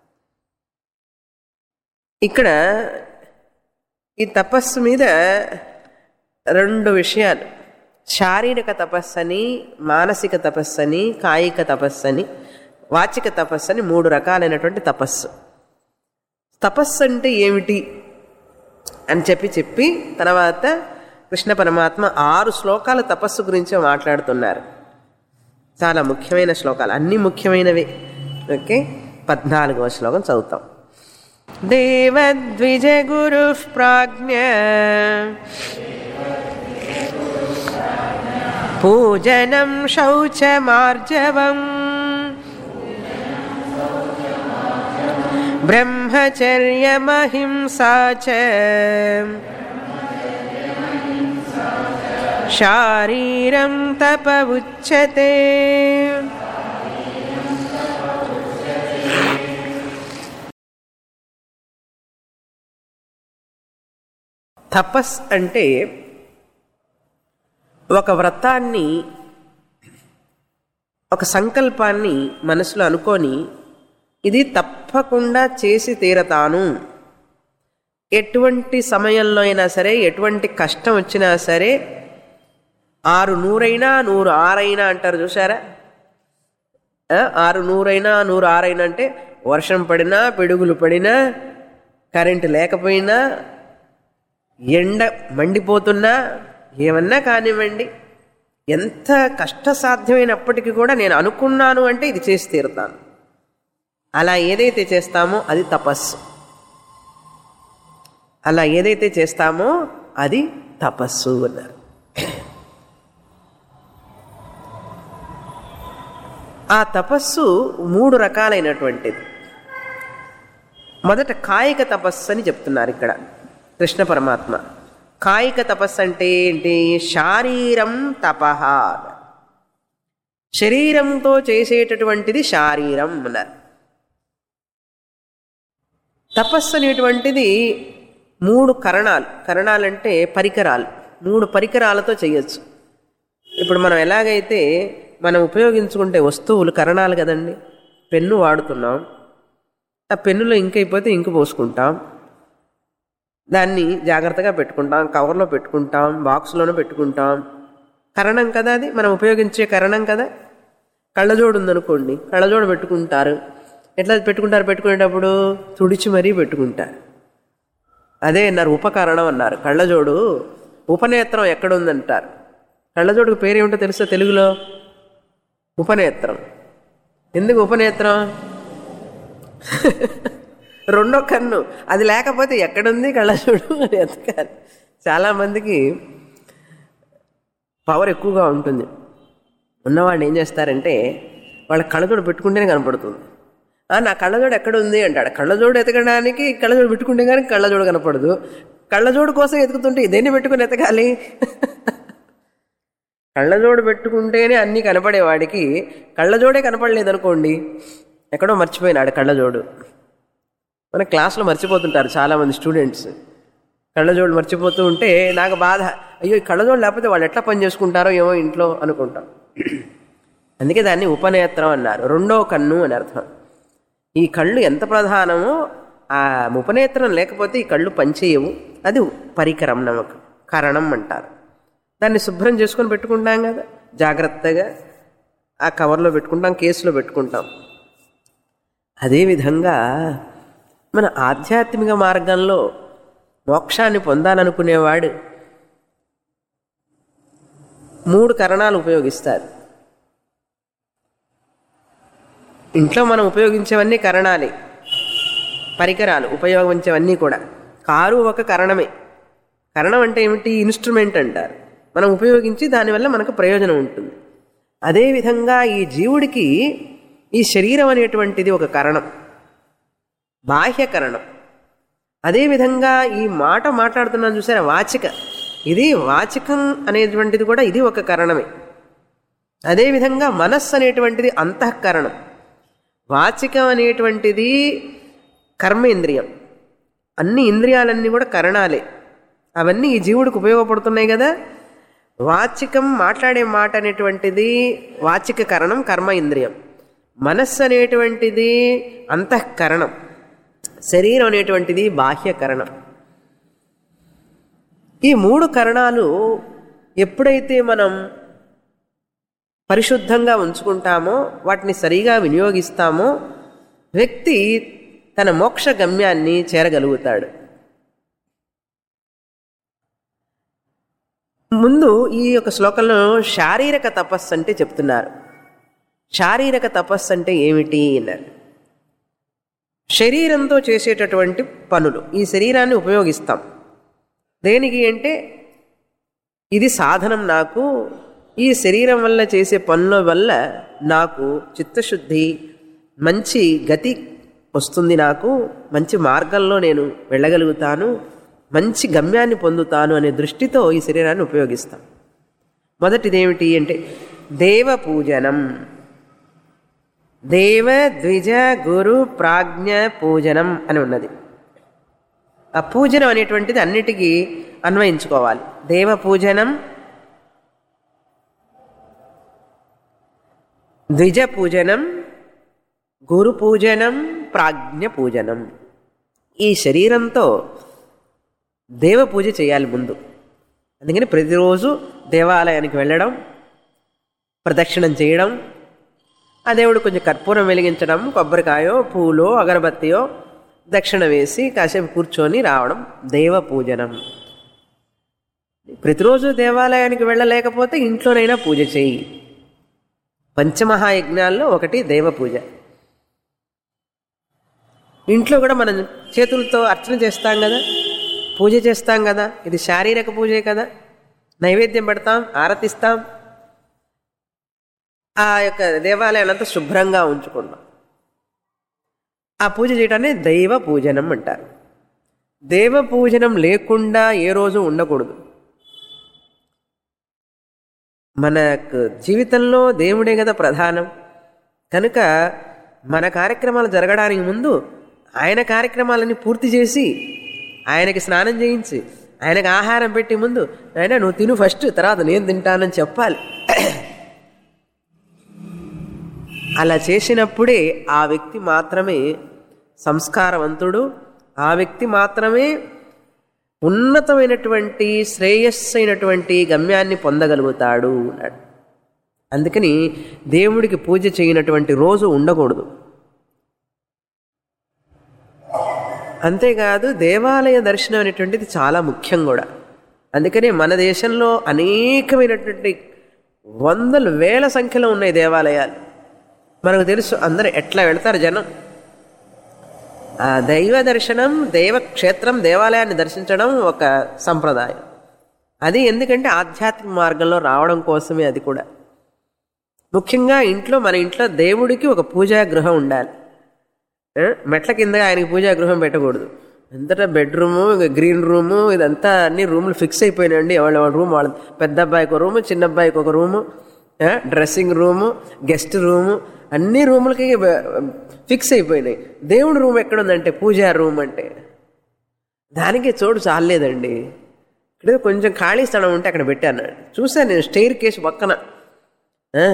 ఇక్కడ ఈ తపస్సు మీద రెండు విషయాలు శారీరక తపస్సని మానసిక తపస్సని కాయిక తపస్సని వాచిక తపస్సని మూడు రకాలైనటువంటి తపస్సు తపస్సు అంటే ఏమిటి అని చెప్పి చెప్పి తర్వాత కృష్ణ పరమాత్మ ఆరు శ్లోకాల తపస్సు గురించి మాట్లాడుతున్నారు చాలా ముఖ్యమైన శ్లోకాలు అన్ని ముఖ్యమైనవి ఓకే పద్నాలుగవ శ్లోకం చదువుతాం దేవద్విజ గురు ప్రాజ్ఞ పూజనం శౌచమార్జవం బ్రహ్మచర్యమహింసా చ శారీరం తప ఉచ్యతే తపస్ అంటే ఒక వ్రతాన్ని ఒక సంకల్పాన్ని మనసులో అనుకొని ఇది తప్పకుండా చేసి తీరతాను ఎటువంటి సమయంలో అయినా సరే ఎటువంటి కష్టం వచ్చినా సరే ఆరు నూరైనా నూరు ఆరైనా అంటారు చూసారా ఆ, ఆరు నూరైనా నూరు ఆరైనా అంటే వర్షం పడినా పిడుగులు పడినా కరెంటు లేకపోయినా ఎండ మండిపోతున్నా ఏమన్నా కానివ్వండి ఎంత కష్టసాధ్యమైనప్పటికీ కూడా నేను అనుకున్నాను అంటే ఇది చేసి తీరుతాను అలా ఏదైతే చేస్తామో అది తపస్సు అలా ఏదైతే చేస్తామో అది తపస్సు అన్నారు ఆ తపస్సు మూడు రకాలైనటువంటిది మొదట కాయిక తపస్సు అని చెప్తున్నారు ఇక్కడ కృష్ణ పరమాత్మ కాయిక తపస్సు అంటే ఏంటి శారీరం తపహ శరీరంతో చేసేటటువంటిది శారీరం అన్నారు తపస్సు అనేటువంటిది మూడు కరణాలు కరణాలంటే పరికరాలు మూడు పరికరాలతో చేయొచ్చు ఇప్పుడు మనం ఎలాగైతే మనం ఉపయోగించుకుంటే వస్తువులు కరణాలు కదండి పెన్ను వాడుతున్నాం ఆ పెన్నులో ఇంక్ అయిపోతే ఇంకు పోసుకుంటాం దాన్ని జాగ్రత్తగా పెట్టుకుంటాం కవర్లో పెట్టుకుంటాం బాక్స్లోనూ పెట్టుకుంటాం కరణం కదా అది మనం ఉపయోగించే కరణం కదా కళ్ళజోడు ఉందనుకోండి కళ్ళజోడు పెట్టుకుంటారు ఎట్లా పెట్టుకుంటారు పెట్టుకునేటప్పుడు తుడిచి మరీ పెట్టుకుంటారు అదే అన్నారు ఉపకరణం అన్నారు కళ్ళజోడు ఉపనేత్రం ఎక్కడ ఉందంటారు కళ్ళజోడుకు పేరేమిటో తెలుసా తెలుగులో ఉపనేత్రం ఎందుకు ఉపనేత్రం రెండో కన్ను అది లేకపోతే ఎక్కడుంది కళ్ళజోడు అని ఎతకాలి చాలామందికి పవర్ ఎక్కువగా ఉంటుంది ఉన్నవాళ్ళు ఏం చేస్తారంటే వాళ్ళ కళ్ళజోడు పెట్టుకుంటేనే కనపడుతుంది "ఆ, నా కళ్ళజోడు ఎక్కడ ఉంది అంటాడు కళ్ళజోడు ఎతకడానికి కళ్ళజోడు పెట్టుకుంటే కానీ కళ్ళజోడు కనపడదు కళ్ళజోడు కోసం ఎతుకుతుంటే దేన్ని పెట్టుకుని ఎతకాలి కళ్ళజోడు పెట్టుకుంటేనే అన్నీ కనపడేవాడికి కళ్ళజోడే కనపడలేదు అనుకోండి ఎక్కడో మర్చిపోయినాడు కళ్ళజోడు మన క్లాస్లో మర్చిపోతుంటారు చాలామంది స్టూడెంట్స్ కళ్ళజోడు మర్చిపోతూ ఉంటే నాకు బాధ అయ్యో ఈ కళ్ళజోడు లేకపోతే వాళ్ళు ఎట్లా పని చేసుకుంటారో ఏమో ఇంట్లో అనుకుంటాం అందుకే దాన్ని ఉపనేత్రం అన్నారు రెండో కన్ను అని అర్థం ఈ కళ్ళు ఎంత ప్రధానమో ఆ ఉపనేత్రం లేకపోతే ఈ కళ్ళు పనిచేయవు అది పరికరం నమకు కరణం అంటారు దాన్ని శుభ్రం చేసుకొని పెట్టుకుంటాం కదా జాగ్రత్తగా ఆ కవర్లో పెట్టుకుంటాం కేసులో పెట్టుకుంటాం అదేవిధంగా మన ఆధ్యాత్మిక మార్గంలో మోక్షాన్ని పొందాలనుకునేవాడు మూడు కరణాలు ఉపయోగిస్తారు ఇంట్లో మనం ఉపయోగించేవన్నీ కరణాలే పరికరాలు ఉపయోగించేవన్నీ కూడా కారు ఒక కరణమే కరణం అంటే ఏమిటి ఇన్స్ట్రుమెంట్ అంటారు మనం ఉపయోగించి దానివల్ల మనకు ప్రయోజనం ఉంటుంది అదేవిధంగా ఈ జీవుడికి ఈ శరీరం అనేటువంటిది ఒక కరణం బాహ్యకరణం అదేవిధంగా ఈ మాట మాట్లాడుతున్నాను చూసారా వాచిక ఇది వాచికం అనేటువంటిది కూడా ఇది ఒక కరణమే అదేవిధంగా మనస్సు అనేటువంటిది అంతఃకరణం వాచికం అనేటువంటిది కర్మేంద్రియం అన్ని ఇంద్రియాలన్నీ కూడా కరణాలే అవన్నీ ఈ జీవుడికి ఉపయోగపడుతున్నాయి కదా వాచికం మాట్లాడే మాట అనేటువంటిది వాచిక కరణం కర్మ ఇంద్రియం మనస్సు అనేటువంటిది అంతఃకరణం శరీరం అనేటువంటిది బాహ్యకరణం ఈ మూడు కరణాలు ఎప్పుడైతే మనం పరిశుద్ధంగా ఉంచుకుంటామో వాటిని సరిగా వినియోగిస్తామో వ్యక్తి తన మోక్ష గమ్యాన్ని చేరగలుగుతాడు ముందు ఈ యొక్క శ్లోకంలో శారీరక తపస్సు అంటే చెప్తున్నారు శారీరక తపస్సు అంటే ఏమిటి అన్నారు శరీరంతో చేసేటటువంటి పనులు ఈ శరీరాన్ని ఉపయోగిస్తాం దేనికి అంటే ఇది సాధనం నాకు ఈ శరీరం వల్ల చేసే పనుల వల్ల నాకు చిత్తశుద్ధి మంచి గతి వస్తుంది నాకు మంచి మార్గంలో నేను వెళ్ళగలుగుతాను మంచి గమ్యాన్ని పొందుతాను అనే దృష్టితో ఈ శరీరాన్ని ఉపయోగిస్తాం మొదటిదేమిటి అంటే దేవ పూజనం దేవ ద్విజ గురు ప్రాజ్ఞ పూజనం అని ఉన్నది ఆ పూజనం అనేటువంటిది అన్నిటికీ అన్వయించుకోవాలి దేవ పూజనం ద్విజ పూజనం గురు పూజనం ప్రాజ్ఞ పూజనం ఈ శరీరంతో దేవ పూజ చేయాలి ముందు అందుకని ప్రతిరోజు దేవాలయానికి వెళ్ళడం ప్రదక్షిణం చేయడం ఆ దేవుడు కొంచెం కర్పూరం వెలిగించడం కొబ్బరికాయో పూలో అగరబత్తియో దక్షిణ వేసి కాసేపు కూర్చొని రావడం దేవ పూజనం ప్రతిరోజు దేవాలయానికి వెళ్ళలేకపోతే ఇంట్లోనైనా పూజ చేయి పంచమహాయజ్ఞాల్లో ఒకటి దేవ పూజ ఇంట్లో కూడా మనం చేతులతో అర్చన చేస్తాం కదా పూజ చేస్తాం కదా ఇది శారీరక పూజే కదా నైవేద్యం పెడతాం ఆరతిస్తాం ఆ యొక్క దేవాలయాలంతా శుభ్రంగా ఉంచుకుంటాం ఆ పూజ చేయడాన్ని దైవ పూజనం అంటారు దేవ పూజనం లేకుండా ఏ రోజు ఉండకూడదు మనకు జీవితంలో దేవుడే కదా ప్రధానం కనుక మన కార్యక్రమాలు జరగడానికి ముందు ఆయన కార్యక్రమాలన్నీ పూర్తి చేసి ఆయనకి స్నానం చేయించి ఆయనకి ఆహారం పెట్టి ముందు ఆయన నువ్వు తిను ఫస్ట్ తర్వాత నేను తింటానని చెప్పాలి అలా చేసినప్పుడే ఆ వ్యక్తి మాత్రమే సంస్కారవంతుడు ఆ వ్యక్తి మాత్రమే ఉన్నతమైనటువంటి శ్రేయస్సైనటువంటి గమ్యాన్ని పొందగలుగుతాడు అన్నాడు అందుకని దేవుడికి పూజ చేయనటువంటి రోజు ఉండకూడదు అంతేకాదు దేవాలయ దర్శనం అనేటువంటిది చాలా ముఖ్యం కూడా అందుకనే మన దేశంలో అనేకమైనటువంటి వందల వేల సంఖ్యలో ఉన్నాయి దేవాలయాలు మనకు తెలుసు అందరూ ఎట్లా వెళ్తారు జనం ఆ దైవ దర్శనం దైవ క్షేత్రం దేవాలయాన్ని దర్శించడం ఒక సంప్రదాయం అది ఎందుకంటే ఆధ్యాత్మిక మార్గంలో రావడం కోసమే అది కూడా ముఖ్యంగా ఇంట్లో మన ఇంట్లో దేవుడికి ఒక పూజా గృహం ఉండాలి ఏ? మెట్ల కింద ఆయనకి పూజా గృహం పెట్టకూడదు ఎంతటా బెడ్రూము గ్రీన్ రూము ఇదంతా అన్ని రూములు ఫిక్స్ అయిపోయినాయండి ఎవరి ఎవరి రూమ్ వాళ్ళ పెద్ద అబ్బాయికి ఒక రూము చిన్న అబ్బాయికి ఒక రూము ఏ? డ్రెస్సింగ్ రూము గెస్ట్ రూము అన్ని రూములకి బ- ఫిక్స్ అయిపోయినాయి దేవుడి రూమ్ ఎక్కడుందంటే పూజా రూమ్ అంటే దానికి చోటు చాలేదండి ఇక్కడ కొంచెం ఖాళీ స్థలం ఉంటే అక్కడ పెట్టాను చూశాను నేను స్టెయిర్ కేసు పక్కన ఆ.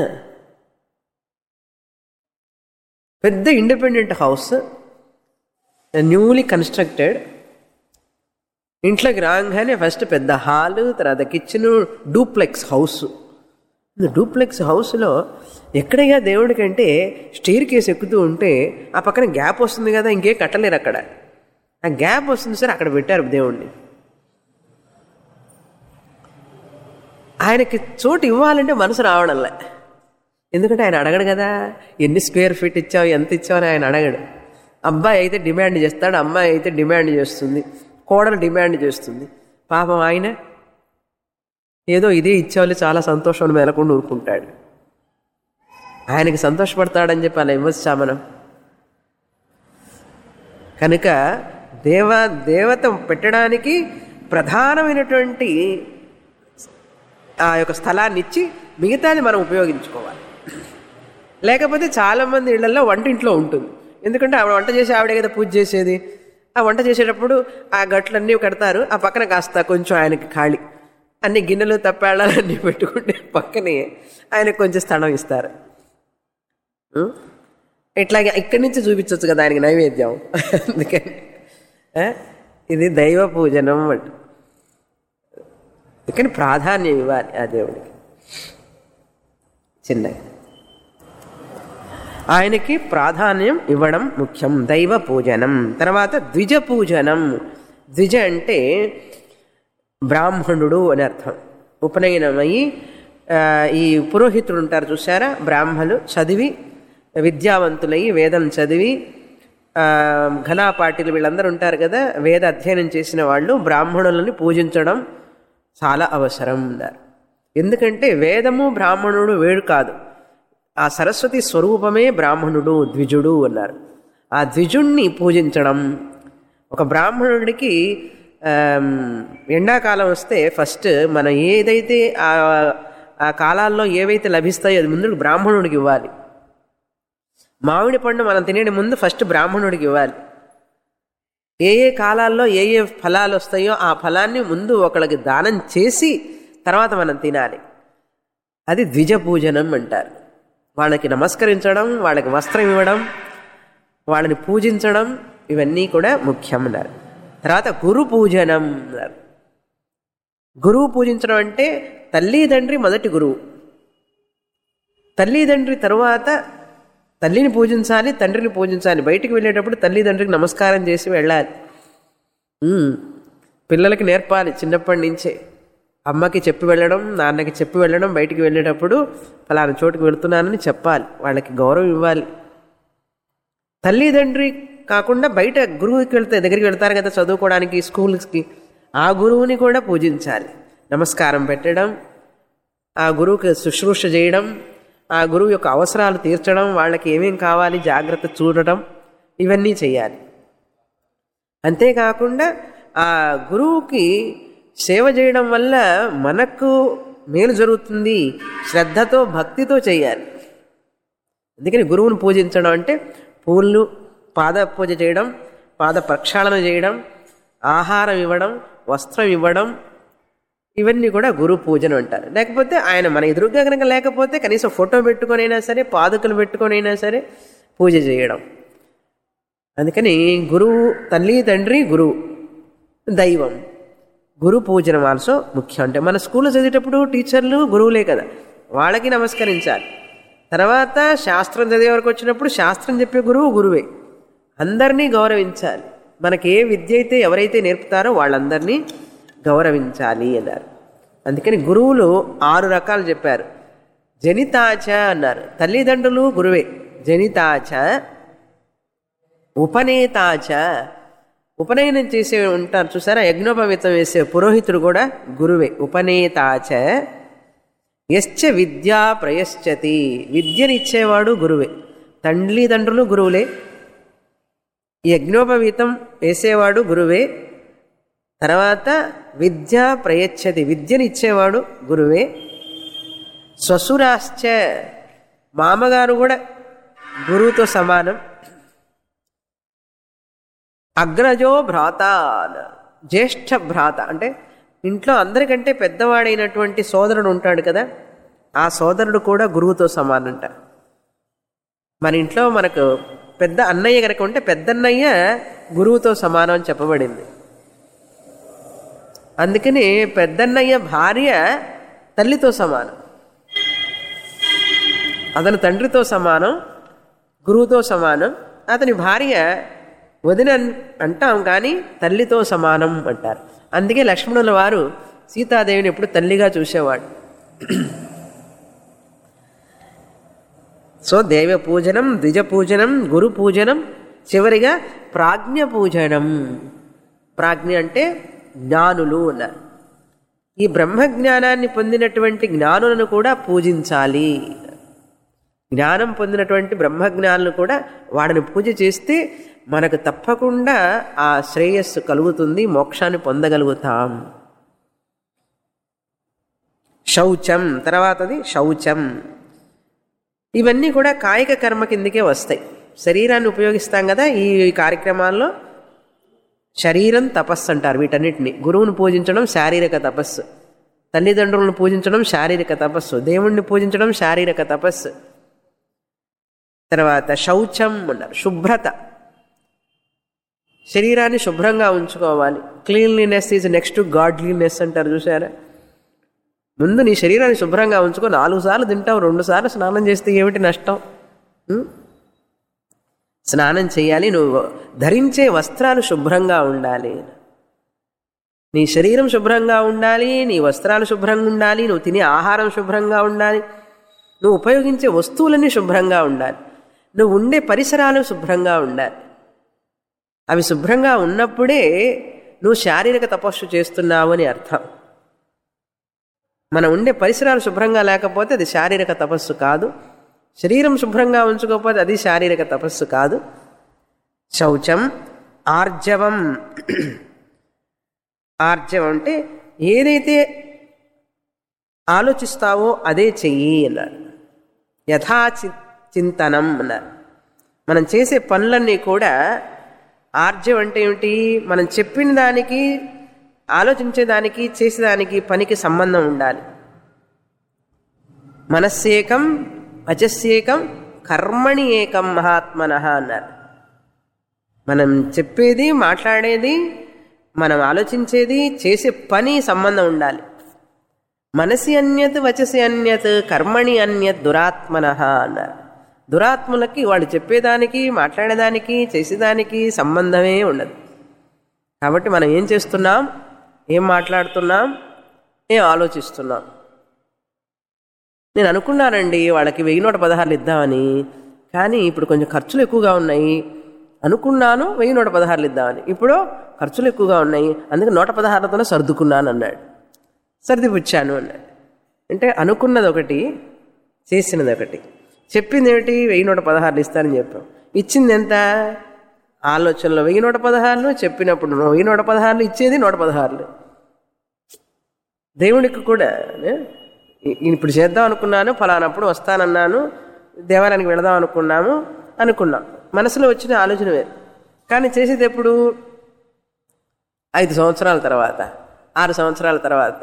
పెద్ద ఇండిపెండెంట్ హౌస్ న్యూలీ కన్స్ట్రక్టెడ్ ఇంట్లోకి రాగానే ఫస్ట్ పెద్ద హాలు తర్వాత కిచెన్ డూప్లెక్స్ హౌస్ డూప్లెక్స్ హౌస్లో ఎక్కడయ్యా దేవుడికంటే స్టేర్ కేసు ఎక్కుతూ ఉంటే ఆ పక్కన గ్యాప్ వస్తుంది కదా ఇంకేం కట్టలేరు అక్కడ ఆ గ్యాప్ వస్తుంది సార్ అక్కడ పెట్టారు దేవుణ్ణి ఆయనకి చోటు ఇవ్వాలంటే మనసు రావడంలే ఎందుకంటే ఆయన అడగడు కదా ఎన్ని స్క్వేర్ ఫీట్ ఇచ్చావు ఎంత ఇచ్చావు అని ఆయన అడగడు అబ్బాయి అయితే డిమాండ్ చేస్తాడు అమ్మాయి అయితే డిమాండ్ చేస్తుంది కోడలు డిమాండ్ చేస్తుంది పాపం ఆయన ఏదో ఇదే ఇచ్చేవాళ్ళు చాలా సంతోషం మెలకుండా ఊరుకుంటాడు ఆయనకి సంతోషపడతాడని చెప్పి అలా ఇవ్వచ్చా మనం కనుక దేవ దేవత పెట్టడానికి ప్రధానమైనటువంటి ఆ యొక్క స్థలాన్ని ఇచ్చి మిగతాది మనం ఉపయోగించుకోవాలి లేకపోతే చాలామంది ఇళ్లలో వంటింట్లో ఉంటుంది ఎందుకంటే ఆవిడ వంట చేసి ఆవిడే కదా పూజ చేసేది ఆ వంట చేసేటప్పుడు ఆ గట్లన్నీ కడతారు ఆ పక్కన కాస్త కొంచెం ఆయనకి ఖాళీ అన్ని గిన్నెలు తప్పాళ్ళని అన్నీ పెట్టుకుంటే పక్కనే ఆయనకు కొంచెం స్థలం ఇస్తారు ఉం? ఇట్లాగే ఇక్కడి నుంచి చూపించవచ్చు కదా ఆయనకి నైవేద్యం అందుకని ఆ? ఇది దైవ పూజనం అంట అందుకని ప్రాధాన్యం ఇవ్వాలి ఆ దేవుడికి చిన్నగా ఆయనకి ప్రాధాన్యం ఇవ్వడం ముఖ్యం దైవ పూజనం తర్వాత ద్విజ పూజనం ద్విజ అంటే బ్రాహ్మణుడు అని అర్థం ఉపనయనమయ్యి ఆ, ఈ పురోహితుడు ఉంటారు చూసారా బ్రాహ్మలు చదివి విద్యావంతులయ్యి వేదం చదివి ఆ, ఘనాపాటిలు వీళ్ళందరూ ఉంటారు కదా వేద అధ్యయనం చేసిన వాళ్ళు బ్రాహ్మణులని పూజించడం చాలా అవసరం అన్నారు ఎందుకంటే వేదము బ్రాహ్మణుడు వేడు కాదు ఆ సరస్వతి స్వరూపమే బ్రాహ్మణుడు ద్విజుడు అన్నారు ఆ ద్విజుణ్ణి పూజించడం ఒక బ్రాహ్మణుడికి ఆమ్, ఎండాకాలం వస్తే ఫస్ట్ మనం ఏదైతే ఆ ఆ కాలాల్లో ఏవైతే లభిస్తాయో అది ముందు బ్రాహ్మణుడికి ఇవ్వాలి మామిడి పండు మనం తినే ముందు ఫస్ట్ బ్రాహ్మణుడికి ఇవ్వాలి ఏ ఏ కాలాల్లో ఏ ఏ ఫలాలు వస్తాయో ఆ ఫలాన్ని ముందు ఒకళ్ళకి దానం చేసి తర్వాత మనం తినాలి అది ద్విజ పూజనం అంటారు వాళ్ళకి నమస్కరించడం వాళ్ళకి వస్త్రం ఇవ్వడం వాళ్ళని పూజించడం ఇవన్నీ కూడా ముఖ్యం అన్నారు తర్వాత గురు పూజనం అన్నారు గురువు పూజించడం అంటే తల్లి తండ్రి మొదటి గురువు తల్లి తండ్రి తరువాత తల్లిని పూజించాలి తండ్రిని పూజించాలి బయటికి వెళ్ళేటప్పుడు తల్లి తండ్రికి నమస్కారం చేసి వెళ్ళాలి ఉమ్, పిల్లలకి నేర్పాలి చిన్నప్పటి నుంచే అమ్మకి చెప్పి వెళ్ళడం నాన్నకి చెప్పి వెళ్ళడం బయటికి వెళ్ళేటప్పుడు ఫలానా చోటుకి వెళుతున్నానని చెప్పాలి వాళ్ళకి గౌరవం ఇవ్వాలి తల్లిదండ్రి కాకుండా బయట గురువుకి వెళ్తే దగ్గరికి వెళ్తారు కదా చదువుకోవడానికి స్కూల్స్కి ఆ గురువుని కూడా పూజించాలి నమస్కారం పెట్టడం ఆ గురువుకి శుశ్రూష చేయడం ఆ గురువు యొక్క అవసరాలు తీర్చడం వాళ్ళకి ఏమేం కావాలి జాగ్రత్త చూడటం ఇవన్నీ చేయాలి అంతేకాకుండా ఆ గురువుకి సేవ చేయడం వల్ల మనకు మేలు జరుగుతుంది శ్రద్ధతో భక్తితో చేయాలి అందుకని గురువుని పూజించడం అంటే పూలు పాద పూజ చేయడం పాద ప్రక్షాళన చేయడం ఆహారం ఇవ్వడం వస్త్రం ఇవ్వడం ఇవన్నీ కూడా గురు పూజను అంటారు లేకపోతే ఆయన మన ఎదురుగా కనుక లేకపోతే కనీసం ఫోటో పెట్టుకొనైనా సరే పాదుకలు పెట్టుకొనైనా సరే పూజ చేయడం అందుకని గురువు తల్లి తండ్రి గురువు దైవం గురు పూజనం ఆల్సో ముఖ్యం అంటే మన స్కూల్లో చదివేటప్పుడు టీచర్లు గురువులే కదా వాళ్ళకి నమస్కరించాలి తర్వాత శాస్త్రం చదివే వరకు వచ్చినప్పుడు శాస్త్రం చెప్పే గురువు గురువే అందరినీ గౌరవించాలి మనకి ఏ విద్య అయితే ఎవరైతే నేర్పుతారో వాళ్ళందరినీ గౌరవించాలి అన్నారు అందుకని గురువులు ఆరు రకాలు చెప్పారు జనితాచ అన్నారు తల్లిదండ్రులు గురువే జనితాచ ఉపనేతాచ ఉపనయనం చేసే ఉంటారు చూసారా యజ్ఞోపవీతం వేసే పురోహితుడు కూడా గురువే ఉపనేతాచ యశ్చ విద్యా ప్రయశ్చతి విద్యనిచ్చేవాడు గురువే తల్లిదండ్రులు గురువులే ఈ యజ్ఞోపవీతం వేసేవాడు గురువే తర్వాత విద్య ప్రయచ్చతి విద్యనిచ్చేవాడు గురువే స్వసురాశ్చ మామగారు కూడా గురువుతో సమానం అగ్రజో భ్రాత అన్నారు. జ్యేష్ఠ భ్రాత అంటే ఇంట్లో అందరికంటే పెద్దవాడైనటువంటి సోదరుడు ఉంటాడు కదా ఆ సోదరుడు కూడా గురువుతో సమానంట మన ఇంట్లో మనకు పెద్ద అన్నయ్య కనుక ఉంటే పెద్దన్నయ్య గురువుతో సమానం అని చెప్పబడింది అందుకని పెద్దన్నయ్య భార్య తల్లితో సమానం అతని తండ్రితో సమానం గురువుతో సమానం అతని భార్య వదిన అన్- అంటాం కానీ తల్లితో సమానం అంటారు అందుకే లక్ష్మణుల వారు సీతాదేవిని ఎప్పుడు తల్లిగా చూసేవాడు సో దైవ పూజనం ద్విజ పూజనం గురు పూజనం చివరిగా ప్రాజ్ఞ పూజనం ప్రాజ్ఞ అంటే జ్ఞానులు అన్నారు ఈ బ్రహ్మజ్ఞానాన్ని పొందినటువంటి జ్ఞానులను కూడా పూజించాలి జ్ఞానం పొందినటువంటి బ్రహ్మజ్ఞానులు కూడా వాడిని పూజ చేస్తే మనకు తప్పకుండా ఆ శ్రేయస్సు కలుగుతుంది మోక్షాన్ని పొందగలుగుతాం శౌచం తర్వాతది శౌచం ఇవన్నీ కూడా కాయిక కర్మ కిందకే వస్తాయి శరీరాన్ని ఉపయోగిస్తాం కదా ఈ కార్యక్రమాల్లో శరీరం తపస్సు అంటారు వీటన్నిటిని గురువుని పూజించడం శారీరక తపస్సు తల్లిదండ్రులను పూజించడం శారీరక తపస్సు దేవుణ్ణి పూజించడం శారీరక తపస్సు తర్వాత శౌచం అన్నారు శుభ్రత శరీరాన్ని శుభ్రంగా ఉంచుకోవాలి cleanliness is next to godliness అంటారు చూసారా ముందు నీ శరీరాన్ని శుభ్రంగా ఉంచుకో నాలుగు సార్లు తింటావు రెండు సార్లు స్నానం చేస్తే ఏమిటి నష్టం ఉం? స్నానం చేయాలి నువ్వు ధరించే వస్త్రాలు శుభ్రంగా ఉండాలి నీ శరీరం శుభ్రంగా ఉండాలి నీ వస్త్రాలు శుభ్రంగా ఉండాలి నువ్వు తినే ఆహారం శుభ్రంగా ఉండాలి నువ్వు ఉపయోగించే వస్తువులన్నీ శుభ్రంగా ఉండాలి నువ్వు ఉండే పరిసరాలు శుభ్రంగా ఉండాలి అవి శుభ్రంగా ఉన్నప్పుడే నువ్వు శారీరక తపస్సు చేస్తున్నావు అని అర్థం మనం ఉండే పరిసరాలు శుభ్రంగా లేకపోతే అది శారీరక తపస్సు కాదు శరీరం శుభ్రంగా ఉంచుకోకపోతే అది శారీరక తపస్సు కాదు శౌచం ఆర్జవం ఆర్జవం అంటే ఏదైతే ఆలోచిస్తావో అదే చెయ్యి అన్నాడు యథా చి- చింతనం అన్నారు మనం చేసే పనులన్నీ కూడా ఆర్జం అంటే ఏమిటి మనం చెప్పిన దానికి ఆలోచించేదానికి చేసేదానికి పనికి సంబంధం ఉండాలి మనస్సేకం వచస్సేకం కర్మణి ఏకం మహాత్మన అన్నారు మనం చెప్పేది మాట్లాడేది మనం ఆలోచించేది చేసే పని సంబంధం ఉండాలి మనసి అన్యత్ వచసి అన్యత్ కర్మణి అన్యత్ దురాత్మన అన్నారు దురాత్ములకి వాళ్ళు చెప్పేదానికి మాట్లాడేదానికి చేసేదానికి సంబంధమే ఉండదు కాబట్టి మనం ఏం చేస్తున్నాం ఏం మాట్లాడుతున్నాం ఏం ఆలోచిస్తున్నాం నేను అనుకున్నానండి వాళ్ళకి వెయ్యి నూట పదహారులు ఇద్దామని కానీ ఇప్పుడు కొంచెం ఖర్చులు ఎక్కువగా ఉన్నాయి అనుకున్నాను వెయ్యి నూట పదహారులు ఇద్దామని ఇప్పుడు ఖర్చులు ఎక్కువగా ఉన్నాయి అందుకే నూట పదహారులతోనే సర్దుకున్నాను అన్నాడు సర్దిపుచ్చాను అన్నాడు అంటే అనుకున్నది ఒకటి చేసినది ఒకటి చెప్పింది ఏమిటి వెయ్యి నూట పదహారులు ఇస్తానని చెప్పాం ఇచ్చింది ఎంత ఆలోచనలో వెయ్యి నూట పదహారులు చెప్పినప్పుడు వెయ్యి నూట పదహారులు ఇచ్చేది నూట పదహారులు దేవుడికి కూడా నే? ఇ- ఇప్పుడు చేద్దాం అనుకున్నాను ఫలానప్పుడు వస్తానన్నాను దేవాలయానికి వెళదాం అనుకున్నాము అనుకున్నాం మనసులో వచ్చిన ఆలోచన వేరు కానీ చేసేది ఎప్పుడు ఐదు సంవత్సరాల తర్వాత ఆరు సంవత్సరాల తర్వాత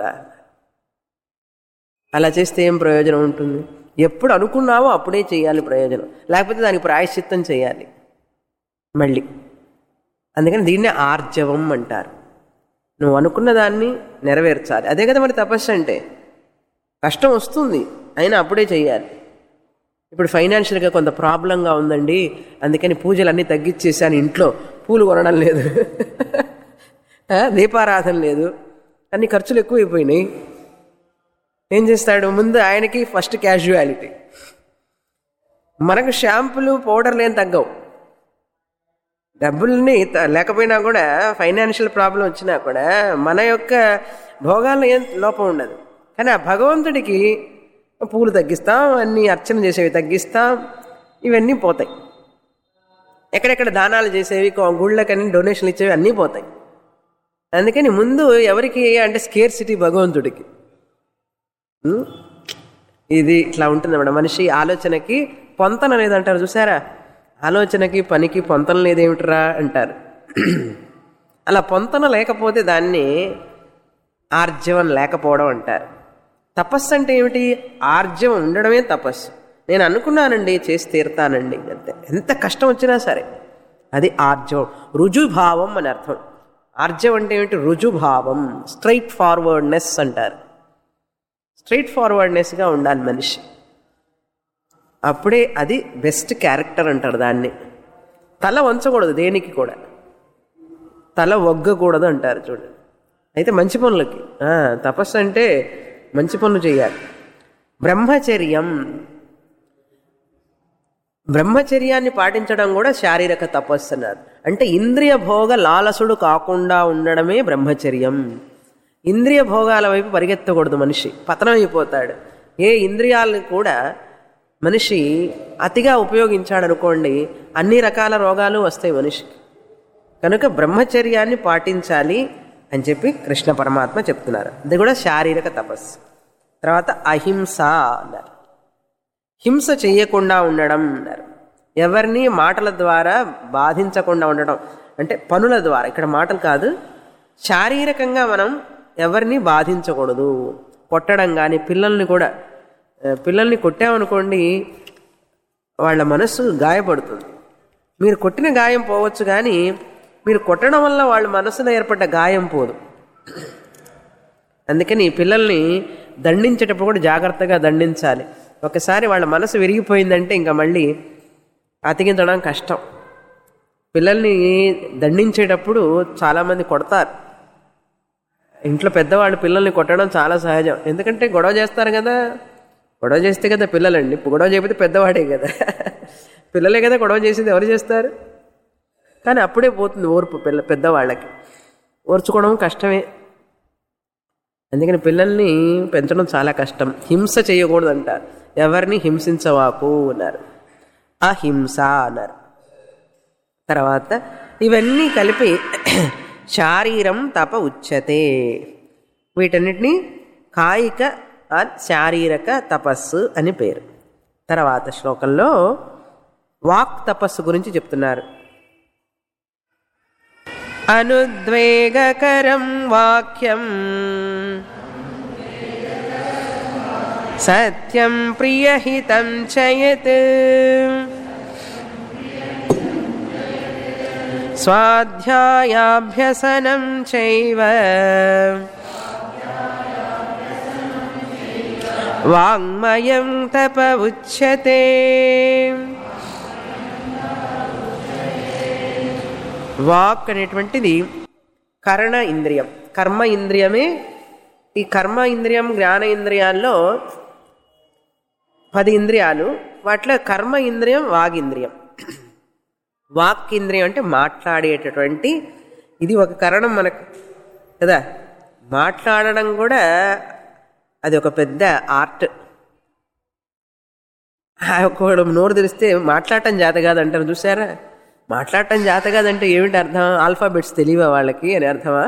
అలా చేస్తే ఏం ప్రయోజనం ఉంటుంది ఎప్పుడు అనుకున్నావో అప్పుడే చేయాలి ప్రయోజనం లేకపోతే దానికి ప్రాయశ్చిత్తం చేయాలి మళ్ళీ అందుకని దీన్నే ఆర్జవం అంటారు నువ్వు అనుకున్న దాన్ని నెరవేర్చాలి అదే కదా మరి తపస్సు అంటే కష్టం వస్తుంది అయినా అప్పుడే చేయాలి ఇప్పుడు ఫైనాన్షియల్గా కొంత ప్రాబ్లంగా ఉందండి అందుకని పూజలు అన్నీ తగ్గించేసాను ఇంట్లో పూలు కొనడం లేదు ఆ, దీపారాధన లేదు అన్ని ఖర్చులు ఎక్కువైపోయినాయి ఏం చేస్తాడు ముందు ఆయనకి ఫస్ట్ క్యాజువాలిటీ మనకు షాంపులు పౌడర్లు ఏం తగ్గవు డబ్బుల్ని త- లేకపోయినా కూడా ఫైనాన్షియల్ ప్రాబ్లం వచ్చినా కూడా మన యొక్క భోగాల్లో ఏం లోపం ఉండదు కానీ ఆ భగవంతుడికి పూలు తగ్గిస్తాం అన్ని అర్చన చేసేవి తగ్గిస్తాం ఇవన్నీ పోతాయి ఎక్కడెక్కడ దానాలు చేసేవి కొ- గుళ్ళకని డొనేషన్లు ఇచ్చేవి అన్నీ పోతాయి అందుకని ముందు ఎవరికి అంటే స్కేర్ సిటీ భగవంతుడికి ఉం? ఇది ఇట్లా ఉంటుంది మనిషి ఆలోచనకి పొంతన లేదంటారు చూసారా ఆలోచనకి పనికి పొంతన లేదేమిట్రా అంటారు అలా పొంతన లేకపోతే దాన్ని ఆర్జవం లేకపోవడం అంటారు తపస్సు అంటే ఏమిటి ఆర్జవం ఉండడమే తపస్సు నేను అనుకున్నానండి చేసి తీరుతానండి అంతే ఎంత కష్టం వచ్చినా సరే అది ఆర్జవం రుజుభావం అని అర్థం ఆర్జవం అంటే ఏమిటి రుజుభావం స్ట్రైట్ ఫార్వర్డ్నెస్ అంటారు స్ట్రైట్ ఫార్వర్డ్నెస్గా ఉండాలి మనిషి అప్పుడే అది బెస్ట్ క్యారెక్టర్ అంటారు దాన్ని తల వంచకూడదు దేనికి కూడా తల ఒగ్గకూడదు అంటారు చూడండి అయితే మంచి పనులకి ఆ, తపస్సు అంటే మంచి పనులు చేయాలి బ్రహ్మచర్యం బ్రహ్మచర్యాన్ని పాటించడం కూడా శారీరక తపస్సు అన్నారు అంటే ఇంద్రియ భోగ లాలసుడు కాకుండా ఉండడమే బ్రహ్మచర్యం ఇంద్రియ భోగాల వైపు పరిగెత్తకూడదు మనిషి పతనం అయిపోతాడు ఏ ఇంద్రియాలను కూడా మనిషి అతిగా ఉపయోగించాడు అనుకోండి అన్ని రకాల రోగాలు వస్తాయి మనిషికి కనుక బ్రహ్మచర్యాన్ని పాటించాలి అని చెప్పి కృష్ణ పరమాత్మ చెప్తున్నారు అది కూడా శారీరక తపస్సు తర్వాత అహింస అన్నారు హింస చేయకుండా ఉండడం అన్నారు ఎవరిని మాటల ద్వారా బాధించకుండా ఉండడం అంటే పనుల ద్వారా ఇక్కడ మాటలు కాదు శారీరకంగా మనం ఎవరిని బాధించకూడదు కొట్టడం కానీ పిల్లల్ని కూడా ఆ, పిల్లల్ని కొట్టామనుకోండి వాళ్ళ మనస్సు గాయపడుతుంది మీరు కొట్టిన గాయం పోవచ్చు కానీ మీరు కొట్టడం వల్ల వాళ్ళ మనసులో ఏర్పడ్డ గాయం పోదు అందుకని పిల్లల్ని దండించేటప్పుడు కూడా జాగ్రత్తగా దండించాలి ఒకసారి వాళ్ళ మనసు విరిగిపోయిందంటే ఇంకా మళ్ళీ అతికించడం కష్టం పిల్లల్ని దండించేటప్పుడు చాలామంది కొడతారు ఇంట్లో పెద్దవాళ్ళు పిల్లల్ని కొట్టడం చాలా సహజం ఎందుకంటే గొడవ చేస్తారు కదా గొడవ చేస్తే కదా పిల్లలండి గొడవ చేయకపోతే పెద్దవాడే కదా పిల్లలే కదా గొడవ చేసేది ఎవరు చేస్తారు కానీ అప్పుడే పోతుంది ఓర్పు పిల్ల పెద్దవాళ్ళకి ఓర్చుకోవడం కష్టమే అందుకని పిల్లల్ని పెంచడం చాలా కష్టం హింస చేయకూడదు అంటారు ఎవరిని హింసించవాకు అన్నారు అహింస అన్నారు తర్వాత ఇవన్నీ కలిపి శారీరం తప ఉచ్యతే వీటన్నిటిని కాయిక ఆర్ శారీరక తపస్సు అని పేరు తర్వాత శ్లోకంలో వాక్ తపస్సు గురించి చెప్తున్నారు అనుద్వేగకరం వాక్యం సత్యం ప్రియహితం చయత్ స్వాధ్యాయాభ్యసనం చైవ వాంగ్మయం తప ఉచ్యతే వాక్ అనేటువంటిది కరణ ఇంద్రియం కర్మ ఇంద్రియమే ఈ కర్మ ఇంద్రియం జ్ఞాన ఇంద్రియాల్లో పది ఇంద్రియాలు వాటిలో కర్మ ఇంద్రియం వాగింద్రియం వాక్ ఇంద్రియం అంటే మాట్లాడేటటువంటి ఇది ఒక కరణం మనకు కదా మాట్లాడడం కూడా అది ఒక పెద్ద ఆర్ట్ ఒకడు నోరు తెరిస్తే మాట్లాడటం చేత కాదంటారు చూసారా మాట్లాడటం చేత కాదంటే ఏమిటి అర్థం ఆల్ఫాబెట్స్ తెలియవా వాళ్ళకి అని అర్థమా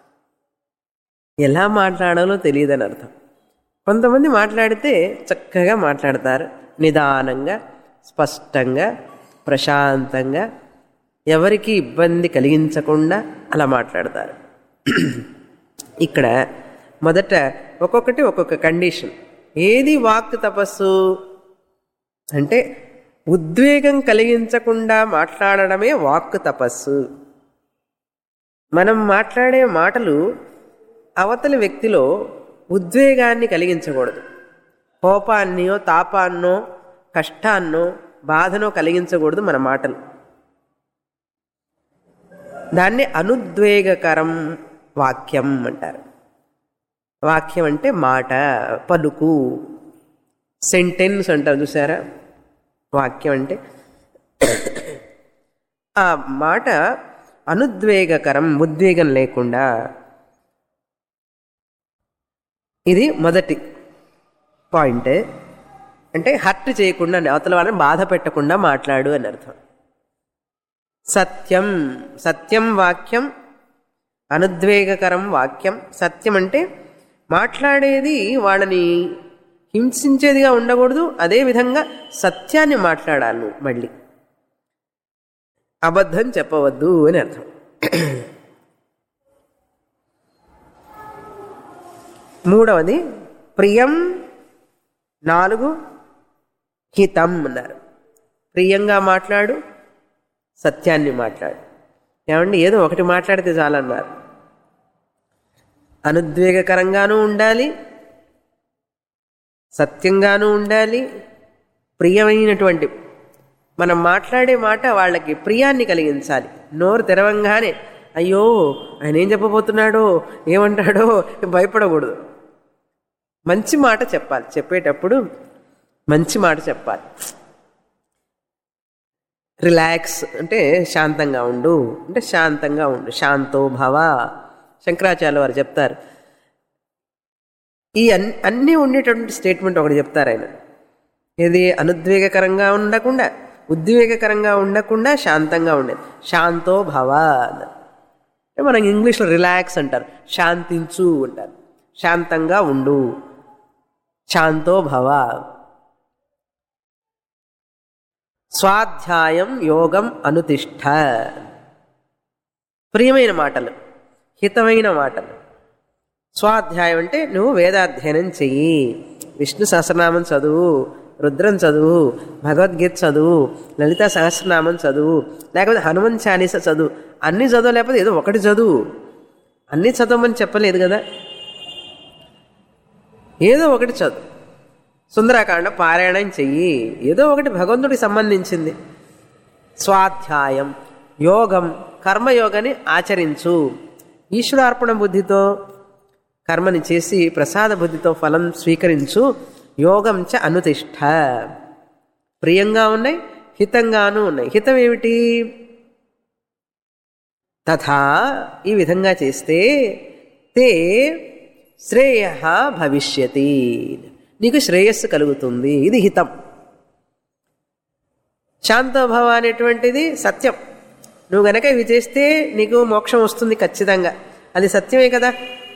ఎలా మాట్లాడాలో తెలియదని అర్థం కొంతమంది మాట్లాడితే చక్కగా మాట్లాడతారు నిదానంగా స్పష్టంగా ప్రశాంతంగా ఎవరికి ఇబ్బంది కలిగించకుండా అలా మాట్లాడతారు ఇక్కడ మొదట ఒక్కొక్కటి ఒక్కొక్క కండిషన్ ఏది వాక్ తపస్సు అంటే ఉద్వేగం కలిగించకుండా మాట్లాడడమే వాక్ తపస్సు మనం మాట్లాడే మాటలు అవతలి వ్యక్తిలో ఉద్వేగాన్ని కలిగించకూడదు కోపాన్నో తాపాన్నో కష్టాన్నో బాధనో కలిగించకూడదు మన మాటలు దాన్ని అనుద్వేగకరం వాక్యం అంటారు వాక్యం అంటే మాట పలుకు సెంటెన్స్ అంటారు చూసారా వాక్యం అంటే ఆ మాట అనుద్వేగకరం ఉద్వేగం లేకుండా ఇది మొదటి పాయింట్ అంటే హర్ట్ చేయకుండా అవతల వాళ్ళని బాధ పెట్టకుండా మాట్లాడు అని అర్థం సత్యం సత్యం వాక్యం అనుద్వేగకరం వాక్యం సత్యం అంటే మాట్లాడేది వాళ్ళని హింసించేదిగా ఉండకూడదు అదేవిధంగా సత్యాన్ని మాట్లాడాలి నువ్వు మళ్ళీ అబద్ధం చెప్పవద్దు అని అర్థం మూడవది ప్రియం నాలుగు హితం అన్నారు ప్రియంగా మాట్లాడు సత్యాన్ని మాట్లాడు ఏమండి ఏదో ఒకటి మాట్లాడితే చాలన్నారు అనుద్వేగకరంగానూ ఉండాలి సత్యంగానూ ఉండాలి ప్రియమైనటువంటి మనం మాట్లాడే మాట వాళ్ళకి ప్రియాన్ని కలిగించాలి నోరు తెరవంగానే అయ్యో ఆయన ఏం చెప్పబోతున్నాడో ఏమంటాడో భయపడకూడదు మంచి మాట చెప్పాలి చెప్పేటప్పుడు మంచి మాట చెప్పాలి రిలాక్స్ అంటే శాంతంగా ఉండు అంటే శాంతంగా ఉండు శాంతో భవ శంకరాచార్య వారు చెప్తారు ఈ అన్ అన్నీ ఉండేటటువంటి స్టేట్మెంట్ ఒకటి చెప్తారు ఆయన ఇది అనుద్వేగకరంగా ఉండకుండా ఉద్వేగకరంగా ఉండకుండా శాంతంగా ఉండేది శాంతో భవ అన్నారు అంటే మనం ఇంగ్లీష్లో రిలాక్స్ అంటారు శాంతించు అంటారు శాంతంగా ఉండు శాంతో భవ స్వాధ్యాయం యోగం అనుతిష్ట ప్రియమైన మాటలు హితమైన మాటలు స్వాధ్యాయం అంటే నువ్వు వేదాధ్యయనం చెయ్యి విష్ణు సహస్రనామం చదువు రుద్రం చదువు భగవద్గీత చదువు లలిత సహస్రనామం చదువు లేకపోతే హనుమన్ చాలీస చదువు అన్ని చదువు లేకపోతే ఏదో ఒకటి చదువు అన్నీ చదవమని చెప్పలేదు కదా ఏదో ఒకటి చదువు సుందరకాండ పారాయణం చెయ్యి ఏదో ఒకటి భగవంతుడికి సంబంధించింది స్వాధ్యాయం యోగం కర్మయోగాన్ని ఆచరించు ఈశ్వరార్పణ బుద్ధితో కర్మని చేసి ప్రసాద బుద్ధితో ఫలం స్వీకరించు యోగం చ అనుతిష్ట ప్రియంగా ఉన్నాయి హితంగాను ఉన్నాయి హితం ఏమిటి తథా ఈ విధంగా చేస్తే తే శ్రేయ భవిష్యతి నీకు శ్రేయస్సు కలుగుతుంది ఇది హితం శాంతోభవ అనేటువంటిది సత్యం నువ్వు గనక ఇవి చేస్తే నీకు మోక్షం వస్తుంది ఖచ్చితంగా అది సత్యమే కదా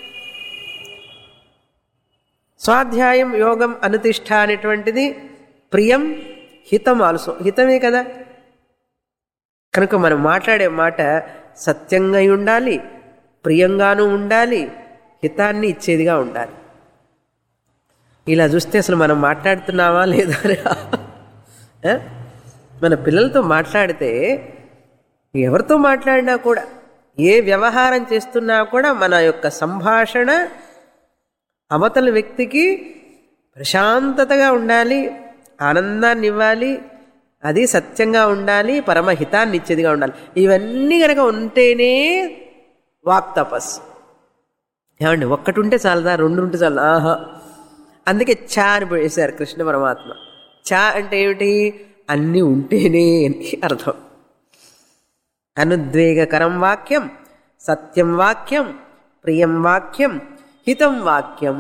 స్వాధ్యాయం యోగం అనుతిష్ట అనేటువంటిది ప్రియం హితం ఆల్సో హితమే కదా కనుక మనం మాట్లాడే మాట సత్యంగా ఉండాలి ప్రియంగానూ ఉండాలి హితాన్ని ఇచ్చేదిగా ఉండాలి ఇలా చూస్తే అసలు మనం మాట్లాడుతున్నామా లేదా అని ఆ? మన పిల్లలతో మాట్లాడితే ఎవరితో మాట్లాడినా కూడా ఏ వ్యవహారం చేస్తున్నా కూడా మన యొక్క సంభాషణ అవతల వ్యక్తికి ప్రశాంతతగా ఉండాలి ఆనందాన్ని ఇవ్వాలి అది సత్యంగా ఉండాలి పరమహితాన్ని ఇచ్చేదిగా ఉండాలి ఇవన్నీ కనుక ఉంటేనే వాక్ తపస్సు ఏమండి ఒక్కటి ఉంటే చాలదా రెండు ఉంటే చాలు ఆహా అందుకే చా అని వేశారు కృష్ణ పరమాత్మ చా అంటే ఏమిటి అన్నీ ఉంటేనే అని అర్థం అనుద్వేగకరం వాక్యం సత్యం వాక్యం ప్రియం వాక్యం హితం వాక్యం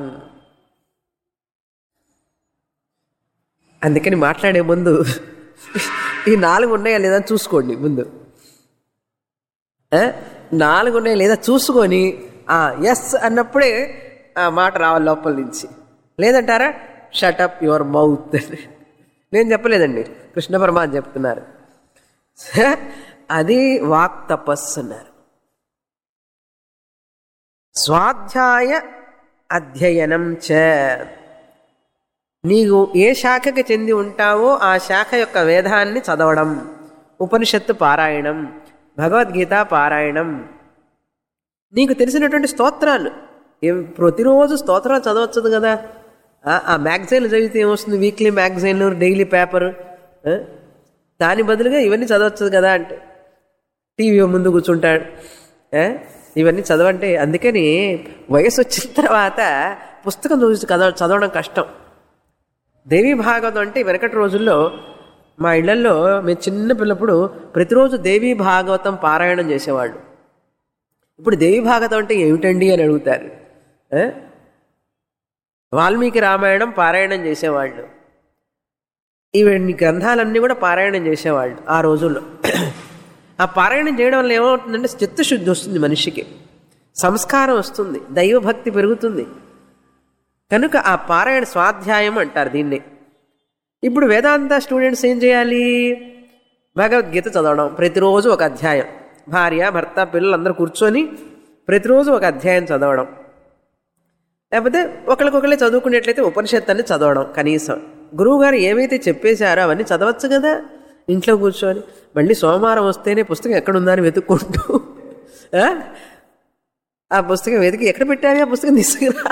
అందుకని మాట్లాడే ముందు ఈ నాలుగు ఉన్నాయా లేదా చూసుకోండి ముందు ఆ? నాలుగు ఉన్నాయా లేదా చూసుకొని ఎస్ అన్నప్పుడే ఆ మాట రావాలి లోపల నుంచి లేదంటారా షటప్ యువర్ మౌత్ నేను చెప్పలేదండి కృష్ణ పరమాత్మ చెప్తున్నారు అది వాక్ తపస్సు అన్నారు స్వాధ్యాయ అధ్యయనం చ నీవు ఏ శాఖకి చెంది ఉంటావో ఆ శాఖ యొక్క వేదాన్ని చదవడం ఉపనిషత్తు పారాయణం భగవద్గీత పారాయణం నీకు తెలిసినటువంటి స్తోత్రాలు ఏం- ప్రతిరోజు స్తోత్రాలు చదవచ్చు కదా ఆ- ఆ మ్యాగజైన్లు చదివితే ఏమొస్తుంది వీక్లీ మ్యాగజైన్ డైలీ పేపర్ దాని బదులుగా ఇవన్నీ చదవచ్చు కదా అంటే టీవీ ముందు కూర్చుంటాడు ఏ? ఇవన్నీ చదవంటే అందుకని వయసు వచ్చిన తర్వాత పుస్తకం చూసి చదవ చదవడం కష్టం దేవి భాగవతం అంటే వెనకటి రోజుల్లో మా ఇళ్లలో మేము చిన్న పిల్లప్పుడు ప్రతిరోజు దేవీ భాగవతం పారాయణం చేసేవాళ్ళు ఇప్పుడు దేవి భాగవతం అంటే ఏమిటండి అని అడుగుతారు ఆ? వాల్మీకి రామాయణం పారాయణం చేసేవాళ్ళు ఇవన్నీ గ్రంథాలన్నీ కూడా పారాయణం చేసేవాళ్ళు ఆ రోజుల్లో ఆ పారాయణం చేయడం వల్ల ఏమవుతుందంటే చిత్తశుద్ధి వస్తుంది మనిషికి సంస్కారం వస్తుంది దైవభక్తి పెరుగుతుంది కనుక ఆ పారాయణ స్వాధ్యాయం అంటారు దీన్ని ఇప్పుడు వేదాంత స్టూడెంట్స్ ఏం చేయాలి భగవద్గీత చదవడం ప్రతిరోజు ఒక అధ్యాయం భార్య భర్త పిల్లలు అందరూ కూర్చొని ప్రతిరోజు ఒక అధ్యాయం చదవడం లేకపోతే ఒకరికొకరే చదువుకునేట్లయితే ఉపనిషత్తు అని చదవడం కనీసం గురువుగారు ఏవైతే చెప్పేశారో అవన్నీ చదవచ్చు కదా ఇంట్లో కూర్చొని మళ్ళీ సోమవారం వస్తేనే పుస్తకం ఎక్కడుందా అని వెతుక్కుంటూ ఆ? ఆ పుస్తకం వెతికి ఎక్కడ పెట్టావి ఆ పుస్తకం తీసుకురా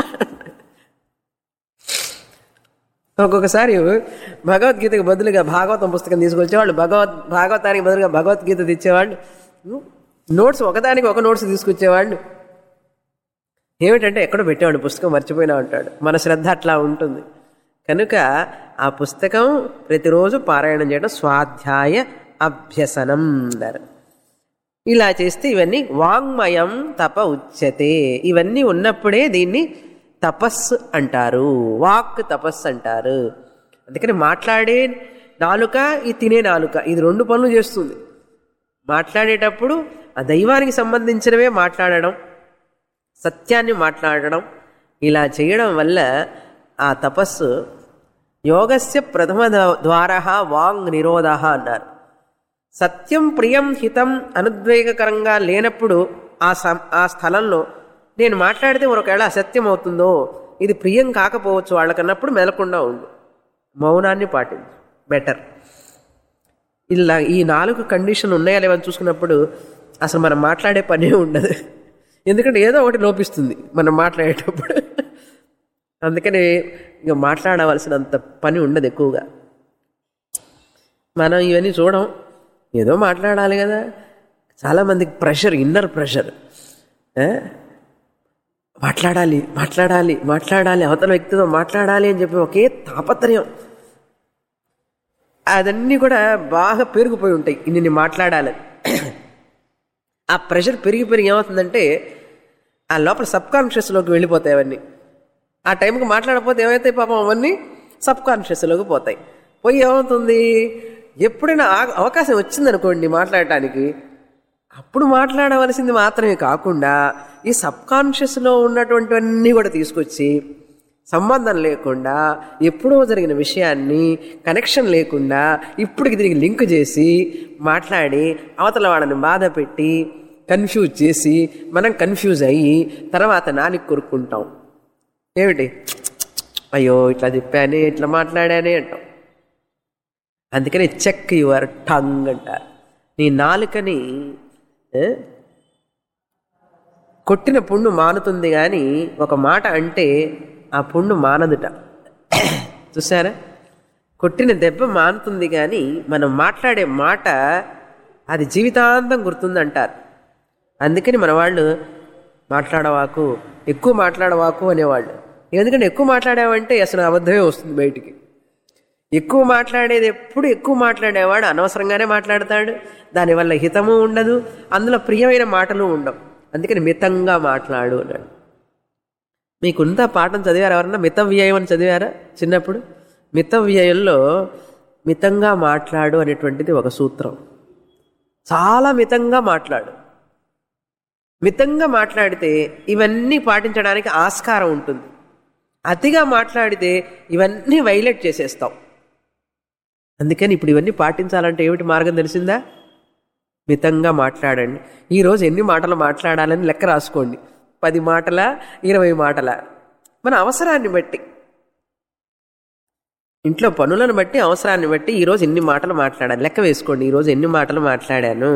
ఒక్కొక్కసారి భగవద్గీతకు బదులుగా భాగవతం పుస్తకం తీసుకొచ్చేవాళ్ళు భగవద్ భాగవతానికి బదులుగా భగవద్గీత తెచ్చేవాళ్ళు నోట్స్ ఒకదానికి ఒక నోట్స్ తీసుకొచ్చేవాళ్ళు ఏమిటంటే ఎక్కడో పెట్టేవాడు పుస్తకం మర్చిపోయినా ఉంటాడు మన శ్రద్ధ అట్లా ఉంటుంది కనుక ఆ పుస్తకం ప్రతిరోజు పారాయణం చేయడం స్వాధ్యాయ అభ్యసనం అన్నారు ఇలా చేస్తే ఇవన్నీ వాంగ్మయం తప ఉచ్యతే ఇవన్నీ ఉన్నప్పుడే దీన్ని తపస్సు అంటారు వాక్ తపస్సు అంటారు అందుకని మాట్లాడే నాలుక ఈ తినే నాలుక ఇది రెండు పనులు చేస్తుంది మాట్లాడేటప్పుడు ఆ దైవానికి సంబంధించినవే మాట్లాడడం సత్యాన్ని మాట్లాడడం ఇలా చేయడం వల్ల ఆ తపస్సు యోగస్య ప్రథమ ద్వార వాంగ్ నిరోధ అన్నారు సత్యం ప్రియం హితం అనుద్వేగకరంగా లేనప్పుడు ఆ సం ఆ స్థలంలో నేను మాట్లాడితే ఒకవేళ అసత్యం అవుతుందో ఇది ప్రియం కాకపోవచ్చు వాళ్ళకన్నప్పుడు మెలకుండా ఉండు మౌనాన్ని పాటించు బెటర్ ఇలా ఈ నాలుగు కండిషన్ ఉన్నాయా లేవని చూసుకున్నప్పుడు అసలు మనం మాట్లాడే పనే ఉండదు ఎందుకంటే ఏదో ఒకటి లోపిస్తుంది మనం మాట్లాడేటప్పుడు అందుకని ఇక మాట్లాడవలసినంత పని ఉండదు ఎక్కువగా మనం ఇవన్నీ చూడం ఏదో మాట్లాడాలి కదా చాలామందికి ప్రెషర్ ఇన్నర్ ప్రెషర్ మాట్లాడాలి మాట్లాడాలి మాట్లాడాలి అవతల వ్యక్తితో మాట్లాడాలి అని చెప్పి ఒకే తాపత్రయం అదన్నీ కూడా బాగా పెరిగిపోయి ఉంటాయి ఇన్ని మాట్లాడాలని ఆ ప్రెషర్ పెరిగి పెరిగి ఏమవుతుందంటే ఆ లోపల సబ్ కాన్షియస్లోకి వెళ్ళిపోతాయి అవన్నీ ఆ టైంకి మాట్లాడకపోతే ఏమైతాయి పాపం అవన్నీ సబ్ కాన్షియస్లోకి పోతాయి పోయి ఏమవుతుంది ఎప్పుడైనా ఆ- అవకాశం వచ్చిందనుకోండి మాట్లాడటానికి అప్పుడు మాట్లాడవలసింది మాత్రమే కాకుండా ఈ సబ్ కాన్షియస్లో ఉన్నటువంటివన్నీ కూడా తీసుకొచ్చి సంబంధం లేకుండా ఎప్పుడో జరిగిన విషయాన్ని కనెక్షన్ లేకుండా ఇప్పటికి దీనికి లింక్ చేసి మాట్లాడి అవతల వాళ్ళని బాధ పెట్టి కన్ఫ్యూజ్ చేసి మనం కన్ఫ్యూజ్ అయ్యి తర్వాత నానికి కొరుక్కుంటాం ఏమిటి అయ్యో ఇట్లా చెప్పానే ఇట్లా మాట్లాడానే అంటాం అందుకని చెక్ యువర్ టంగ్ అంటారు నీ నాలుకని ఏ, కొట్టిన పుండు మానుతుంది కానీ ఒక మాట అంటే ఆ పుండు మానదుట చూసారా కొట్టిన దెబ్బ మానుతుంది కానీ మనం మాట్లాడే మాట అది జీవితాంతం గుర్తుందంటారు అందుకని మన వాళ్ళు మాట్లాడవాకు ఎక్కువ మాట్లాడవాకు అనేవాళ్ళు ఎందుకంటే ఎక్కువ మాట్లాడామంటే అసలు అబద్ధమే వస్తుంది బయటికి ఎక్కువ మాట్లాడేది ఎప్పుడు ఎక్కువ మాట్లాడేవాడు అనవసరంగానే మాట్లాడతాడు దానివల్ల హితము ఉండదు అందులో ప్రియమైన మాటలు ఉండవు అందుకని మితంగా మాట్లాడు అన్నాడు మీకుంతా పాఠం చదివారు ఎవరన్నా మిత వ్యయం అని చదివారా చిన్నప్పుడు మిత వ్యయంలో మితంగా మాట్లాడు అనేటువంటిది ఒక సూత్రం చాలా మితంగా మాట్లాడు మితంగా మాట్లాడితే ఇవన్నీ పాటించడానికి ఆస్కారం ఉంటుంది అతిగా మాట్లాడితే ఇవన్నీ వైలెట్ చేసేస్తాం అందుకని ఇప్పుడు ఇవన్నీ పాటించాలంటే ఏమిటి మార్గం తెలిసిందా మితంగా మాట్లాడండి ఈరోజు ఎన్ని మాటలు మాట్లాడాలని లెక్క రాసుకోండి పది మాటల ఇరవై మాటల మన అవసరాన్ని బట్టి ఇంట్లో పనులను బట్టి అవసరాన్ని బట్టి ఈరోజు ఎన్ని మాటలు మాట్లాడాలి లెక్క వేసుకోండి ఈరోజు ఎన్ని మాటలు మాట్లాడాను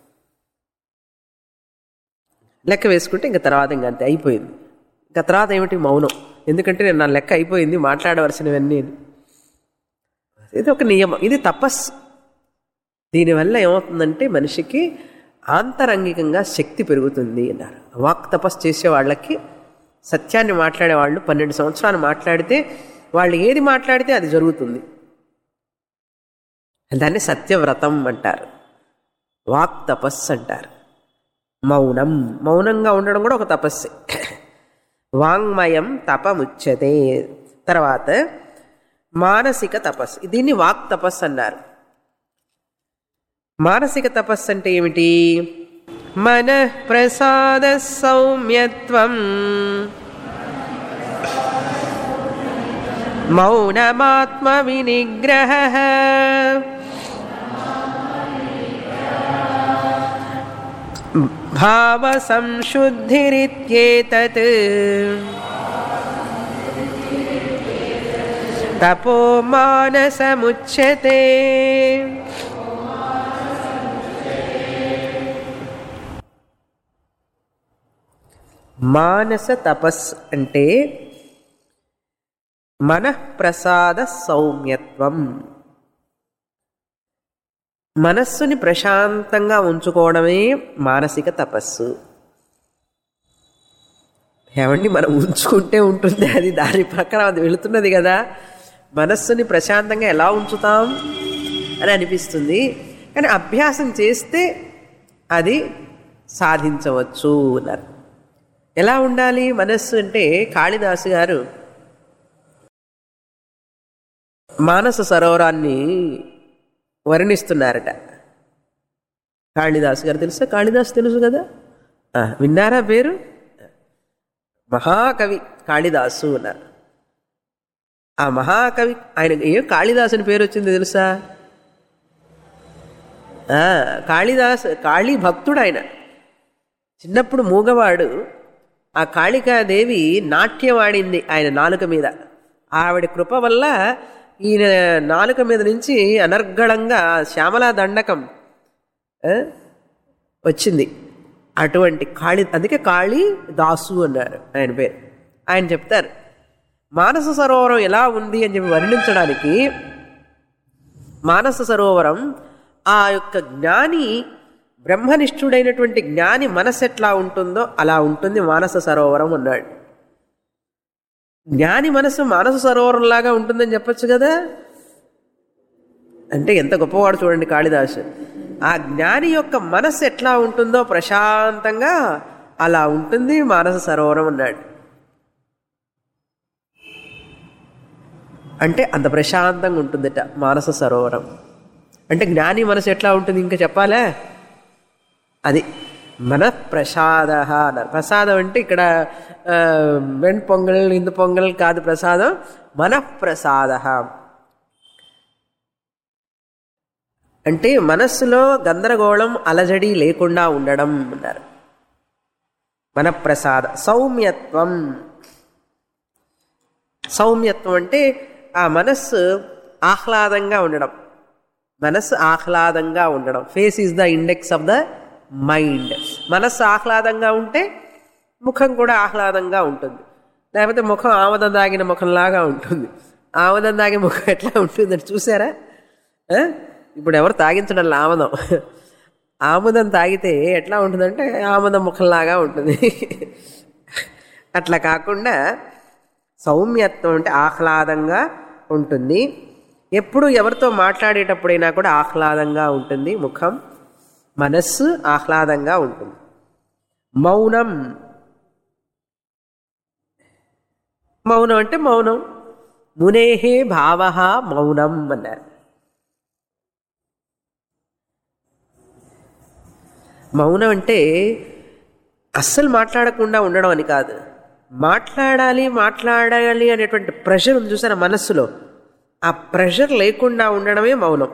లెక్క వేసుకుంటే ఇంకా తర్వాత ఇంకా అంతే అయిపోయింది ఇంకా తర్వాత ఏమిటి మౌనం ఎందుకంటే నేను నా లెక్క అయిపోయింది మాట్లాడవలసినవన్నీ ఇది ఒక నియమం ఇది తపస్సు దీనివల్ల ఏమవుతుందంటే మనిషికి ఆంతరంగికంగా శక్తి పెరుగుతుంది అన్నారు వాక్ తపస్సు చేసే వాళ్ళకి సత్యాన్ని మాట్లాడే వాళ్ళు పన్నెండు సంవత్సరాలు మాట్లాడితే వాళ్ళు ఏది మాట్లాడితే అది జరుగుతుంది దాన్ని సత్యవ్రతం అంటారు వాక్ తపస్సు అంటారు మౌనం మౌనంగా ఉండడం కూడా ఒక తపస్సే వాంగ్మయం తపముచ్యతే తర్వాత మానసిక తపస్సు దీన్ని వాక్ తపస్సు అన్నారు మానసిక తపస్సు అంటే ఏమిటి మన ప్రసాద సౌమ్యత్వం మౌనమాత్మ వినిగ్రహ భావ సంశుద్ధిరిత్యేతత్ తపో మానసముచ్యతే మానస తపస్ అంటే మనఃప్రసాద సౌమ్యత్వం మనస్సుని ప్రశాంతంగా ఉంచుకోవడమే మానసిక తపస్సు ఏమండి మనం ఉంచుకుంటే ఉంటుంది అది దాని ప్రకారం అది వెళుతున్నది కదా మనస్సుని ప్రశాంతంగా ఎలా ఉంచుతాం అని అనిపిస్తుంది కానీ అభ్యాసం చేస్తే అది సాధించవచ్చు అన్నారు ఎలా ఉండాలి మనస్సు అంటే కాళిదాసు గారు మానస సరోవరాన్ని వర్ణిస్తున్నారట కాళిదాసు గారు తెలుసా కాళిదాసు తెలుసు కదా ఆ, విన్నారా పేరు మహాకవి కాళిదాసు అన్నారు ఆ మహాకవి ఆయన ఏ కాళిదాసుని పేరు వచ్చింది తెలుసా ఆ, కాళిదాసు కాళీ భక్తుడు ఆయన చిన్నప్పుడు మూగవాడు ఆ కాళికాదేవి నాట్యం ఆడింది ఆయన నాలుక మీద ఆవిడ కృప వల్ల ఈయన నాలుక మీద నుంచి అనర్గళంగా శ్యామలా దండకం ఆ, వచ్చింది అటువంటి కాళి అందుకే కాళీ దాసు అన్నారు ఆయన పేరు ఆయన చెప్తారు మానస సరోవరం ఎలా ఉంది అని చెప్పి వర్ణించడానికి మానస సరోవరం ఆ యొక్క జ్ఞాని బ్రహ్మనిష్ఠుడైనటువంటి జ్ఞాని మనసు ఎట్లా ఉంటుందో అలా ఉంటుంది మానస సరోవరం అన్నాడు జ్ఞాని మనసు మానస సరోవరంలాగా ఉంటుందని చెప్పొచ్చు కదా అంటే ఎంత గొప్పవాడు చూడండి కాళిదాసు ఆ జ్ఞాని యొక్క మనస్సు ఎట్లా ఉంటుందో ప్రశాంతంగా అలా ఉంటుంది మానస సరోవరం అన్నాడు అంటే అంత ప్రశాంతంగా ఉంటుందట మానస సరోవరం అంటే జ్ఞాని మనసు ఎట్లా ఉంటుంది ఇంకా చెప్పాలా అది మన ప్రసాద అన్నారు ప్రసాదం అంటే ఇక్కడ ఆ, వెన్ పొంగల్ ఇందు పొంగల్ కాదు ప్రసాదం మన ప్రసాద అంటే మనస్సులో గందరగోళం అలజడి లేకుండా ఉండడం అన్నారు మన ప్రసాద సౌమ్యత్వం సౌమ్యత్వం అంటే ఆ మనస్సు ఆహ్లాదంగా ఉండడం మనస్సు ఆహ్లాదంగా ఉండడం face is the index of the mind మనస్సు ఆహ్లాదంగా ఉంటే ముఖం కూడా ఆహ్లాదంగా ఉంటుంది లేకపోతే ముఖం ఆమదం దాగిన ముఖంలాగా ఉంటుంది ఆమదం దాగిన ముఖం ఎట్లా ఉంటుంది అని చూసారా ఆ? ఇప్పుడు ఎవరు తాగించడం ఆమదం ఆముదం తాగితే ఎట్లా ఉంటుందంటే ఆముదం ముఖంలాగా ఉంటుంది అట్లా కాకుండా సౌమ్యత్వం అంటే ఆహ్లాదంగా ఉంటుంది ఎప్పుడు ఎవరితో మాట్లాడేటప్పుడైనా కూడా ఆహ్లాదంగా ఉంటుంది ముఖం మనస్సు ఆహ్లాదంగా ఉంటుంది మౌనం మౌనం అంటే మౌనం మునేహే భావ మౌనం అన్నారు మౌనం అంటే అస్సలు మాట్లాడకుండా ఉండడం అని కాదు మాట్లాడాలి మాట్లాడాలి అనేటువంటి ప్రెషర్ ఉంది చూసారా మనస్సులో ఆ ప్రెషర్ లేకుండా ఉండడమే మౌనం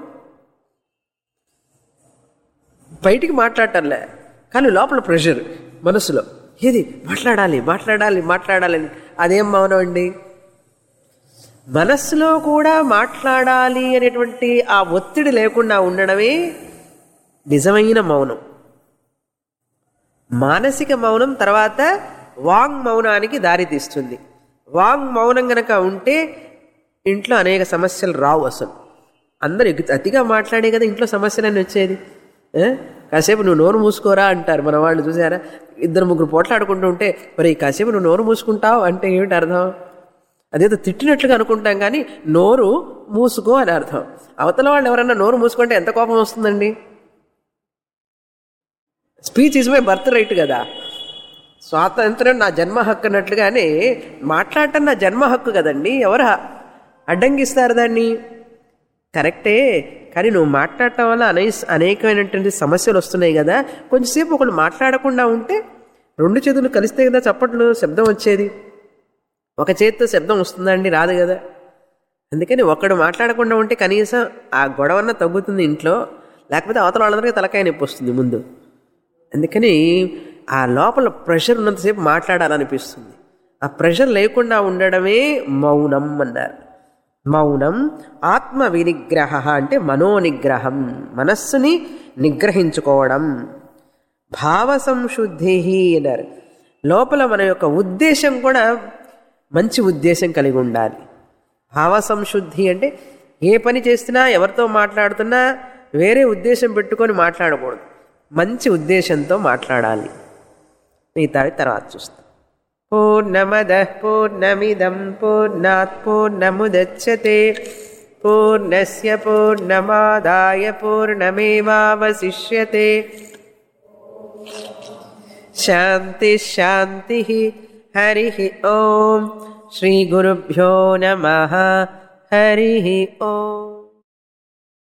బయటికి మాట్లాడటంలే కానీ లోపల ప్రెషర్ మనస్సులో ఏది మాట్లాడాలి మాట్లాడాలి మాట్లాడాలి అని అదేం మౌనం అండి మనస్సులో కూడా మాట్లాడాలి అనేటువంటి ఆ ఒత్తిడి లేకుండా ఉండడమే నిజమైన మౌనం మానసిక మౌనం తర్వాత వాంగ్ మౌనానికి దారితీస్తుంది వాంగ్ మౌనం గనక ఉంటే ఇంట్లో అనేక సమస్యలు రావు అసలు అందరు ఎగ్గు- అతిగా మాట్లాడే కదా ఇంట్లో సమస్యలన్నీ వచ్చేది ఏ? కాసేపు నువ్వు నోరు మూసుకోరా అంటారు మన వాళ్ళు చూసారా ఇద్దరు ముగ్గురు పోట్లాడుకుంటూ ఉంటే మరి కాసేపు నువ్వు నోరు మూసుకుంటావు అంటే ఏమిటి అర్థం అదేదో తిట్టినట్లుగా అనుకుంటాం కానీ నోరు మూసుకో అని అర్థం అవతల వాళ్ళు ఎవరన్నా నోరు మూసుకుంటే ఎంత కోపం వస్తుందండి speech is my birthright కదా స్వాతంత్రం నా జన్మ హక్కు అన్నట్లుగానే మాట్లాడటం నా జన్మ హక్కు కదండి ఎవరు అడ్డంకిస్తారు దాన్ని కరెక్టే కానీ నువ్వు మాట్లాడటం వల్ల అనే అనేకమైనటువంటి సమస్యలు వస్తున్నాయి కదా కొంచెంసేపు ఒకళ్ళు మాట్లాడకుండా ఉంటే రెండు చేతులు కలిస్తే కదా చప్పట్లు శబ్దం వచ్చేది ఒక చేతితో శబ్దం వస్తుందండి రాదు కదా అందుకని ఒక్కడు మాట్లాడకుండా ఉంటే కనీసం ఆ గొడవన్న తగ్గుతుంది ఇంట్లో లేకపోతే అవతల వాళ్ళందరికీ తలకాయ నొప్పి వస్తుంది ముందు అందుకని ఆ లోపల ప్రెషర్ ఉన్నంతసేపు మాట్లాడాలనిపిస్తుంది ఆ ప్రెషర్ లేకుండా ఉండడమే మౌనం అన్నారు మౌనం ఆత్మ వినిగ్రహ అంటే మనోనిగ్రహం మనస్సుని నిగ్రహించుకోవడం భావ సంశుద్ధి అన్నారు లోపల మన యొక్క ఉద్దేశం కూడా మంచి ఉద్దేశం కలిగి ఉండాలి భావ సంశుద్ధి అంటే ఏ పని చేస్తున్నా ఎవరితో మాట్లాడుతున్నా వేరే ఉద్దేశం పెట్టుకొని మాట్లాడకూడదు మంచి ఉద్దేశంతో మాట్లాడాలి మిగతావి తర్వాత చూస్తాం పూర్ణమద పూర్ణమిదం పూర్ణాత్ పూర్ణముదచ్చతే పూర్ణస్య పూర్ణమాదాయ పూర్ణమేవావశిష్యతే శాంతి శాంతి హరి ఓం శ్రీ గురుభ్యో నమ హరి ఓం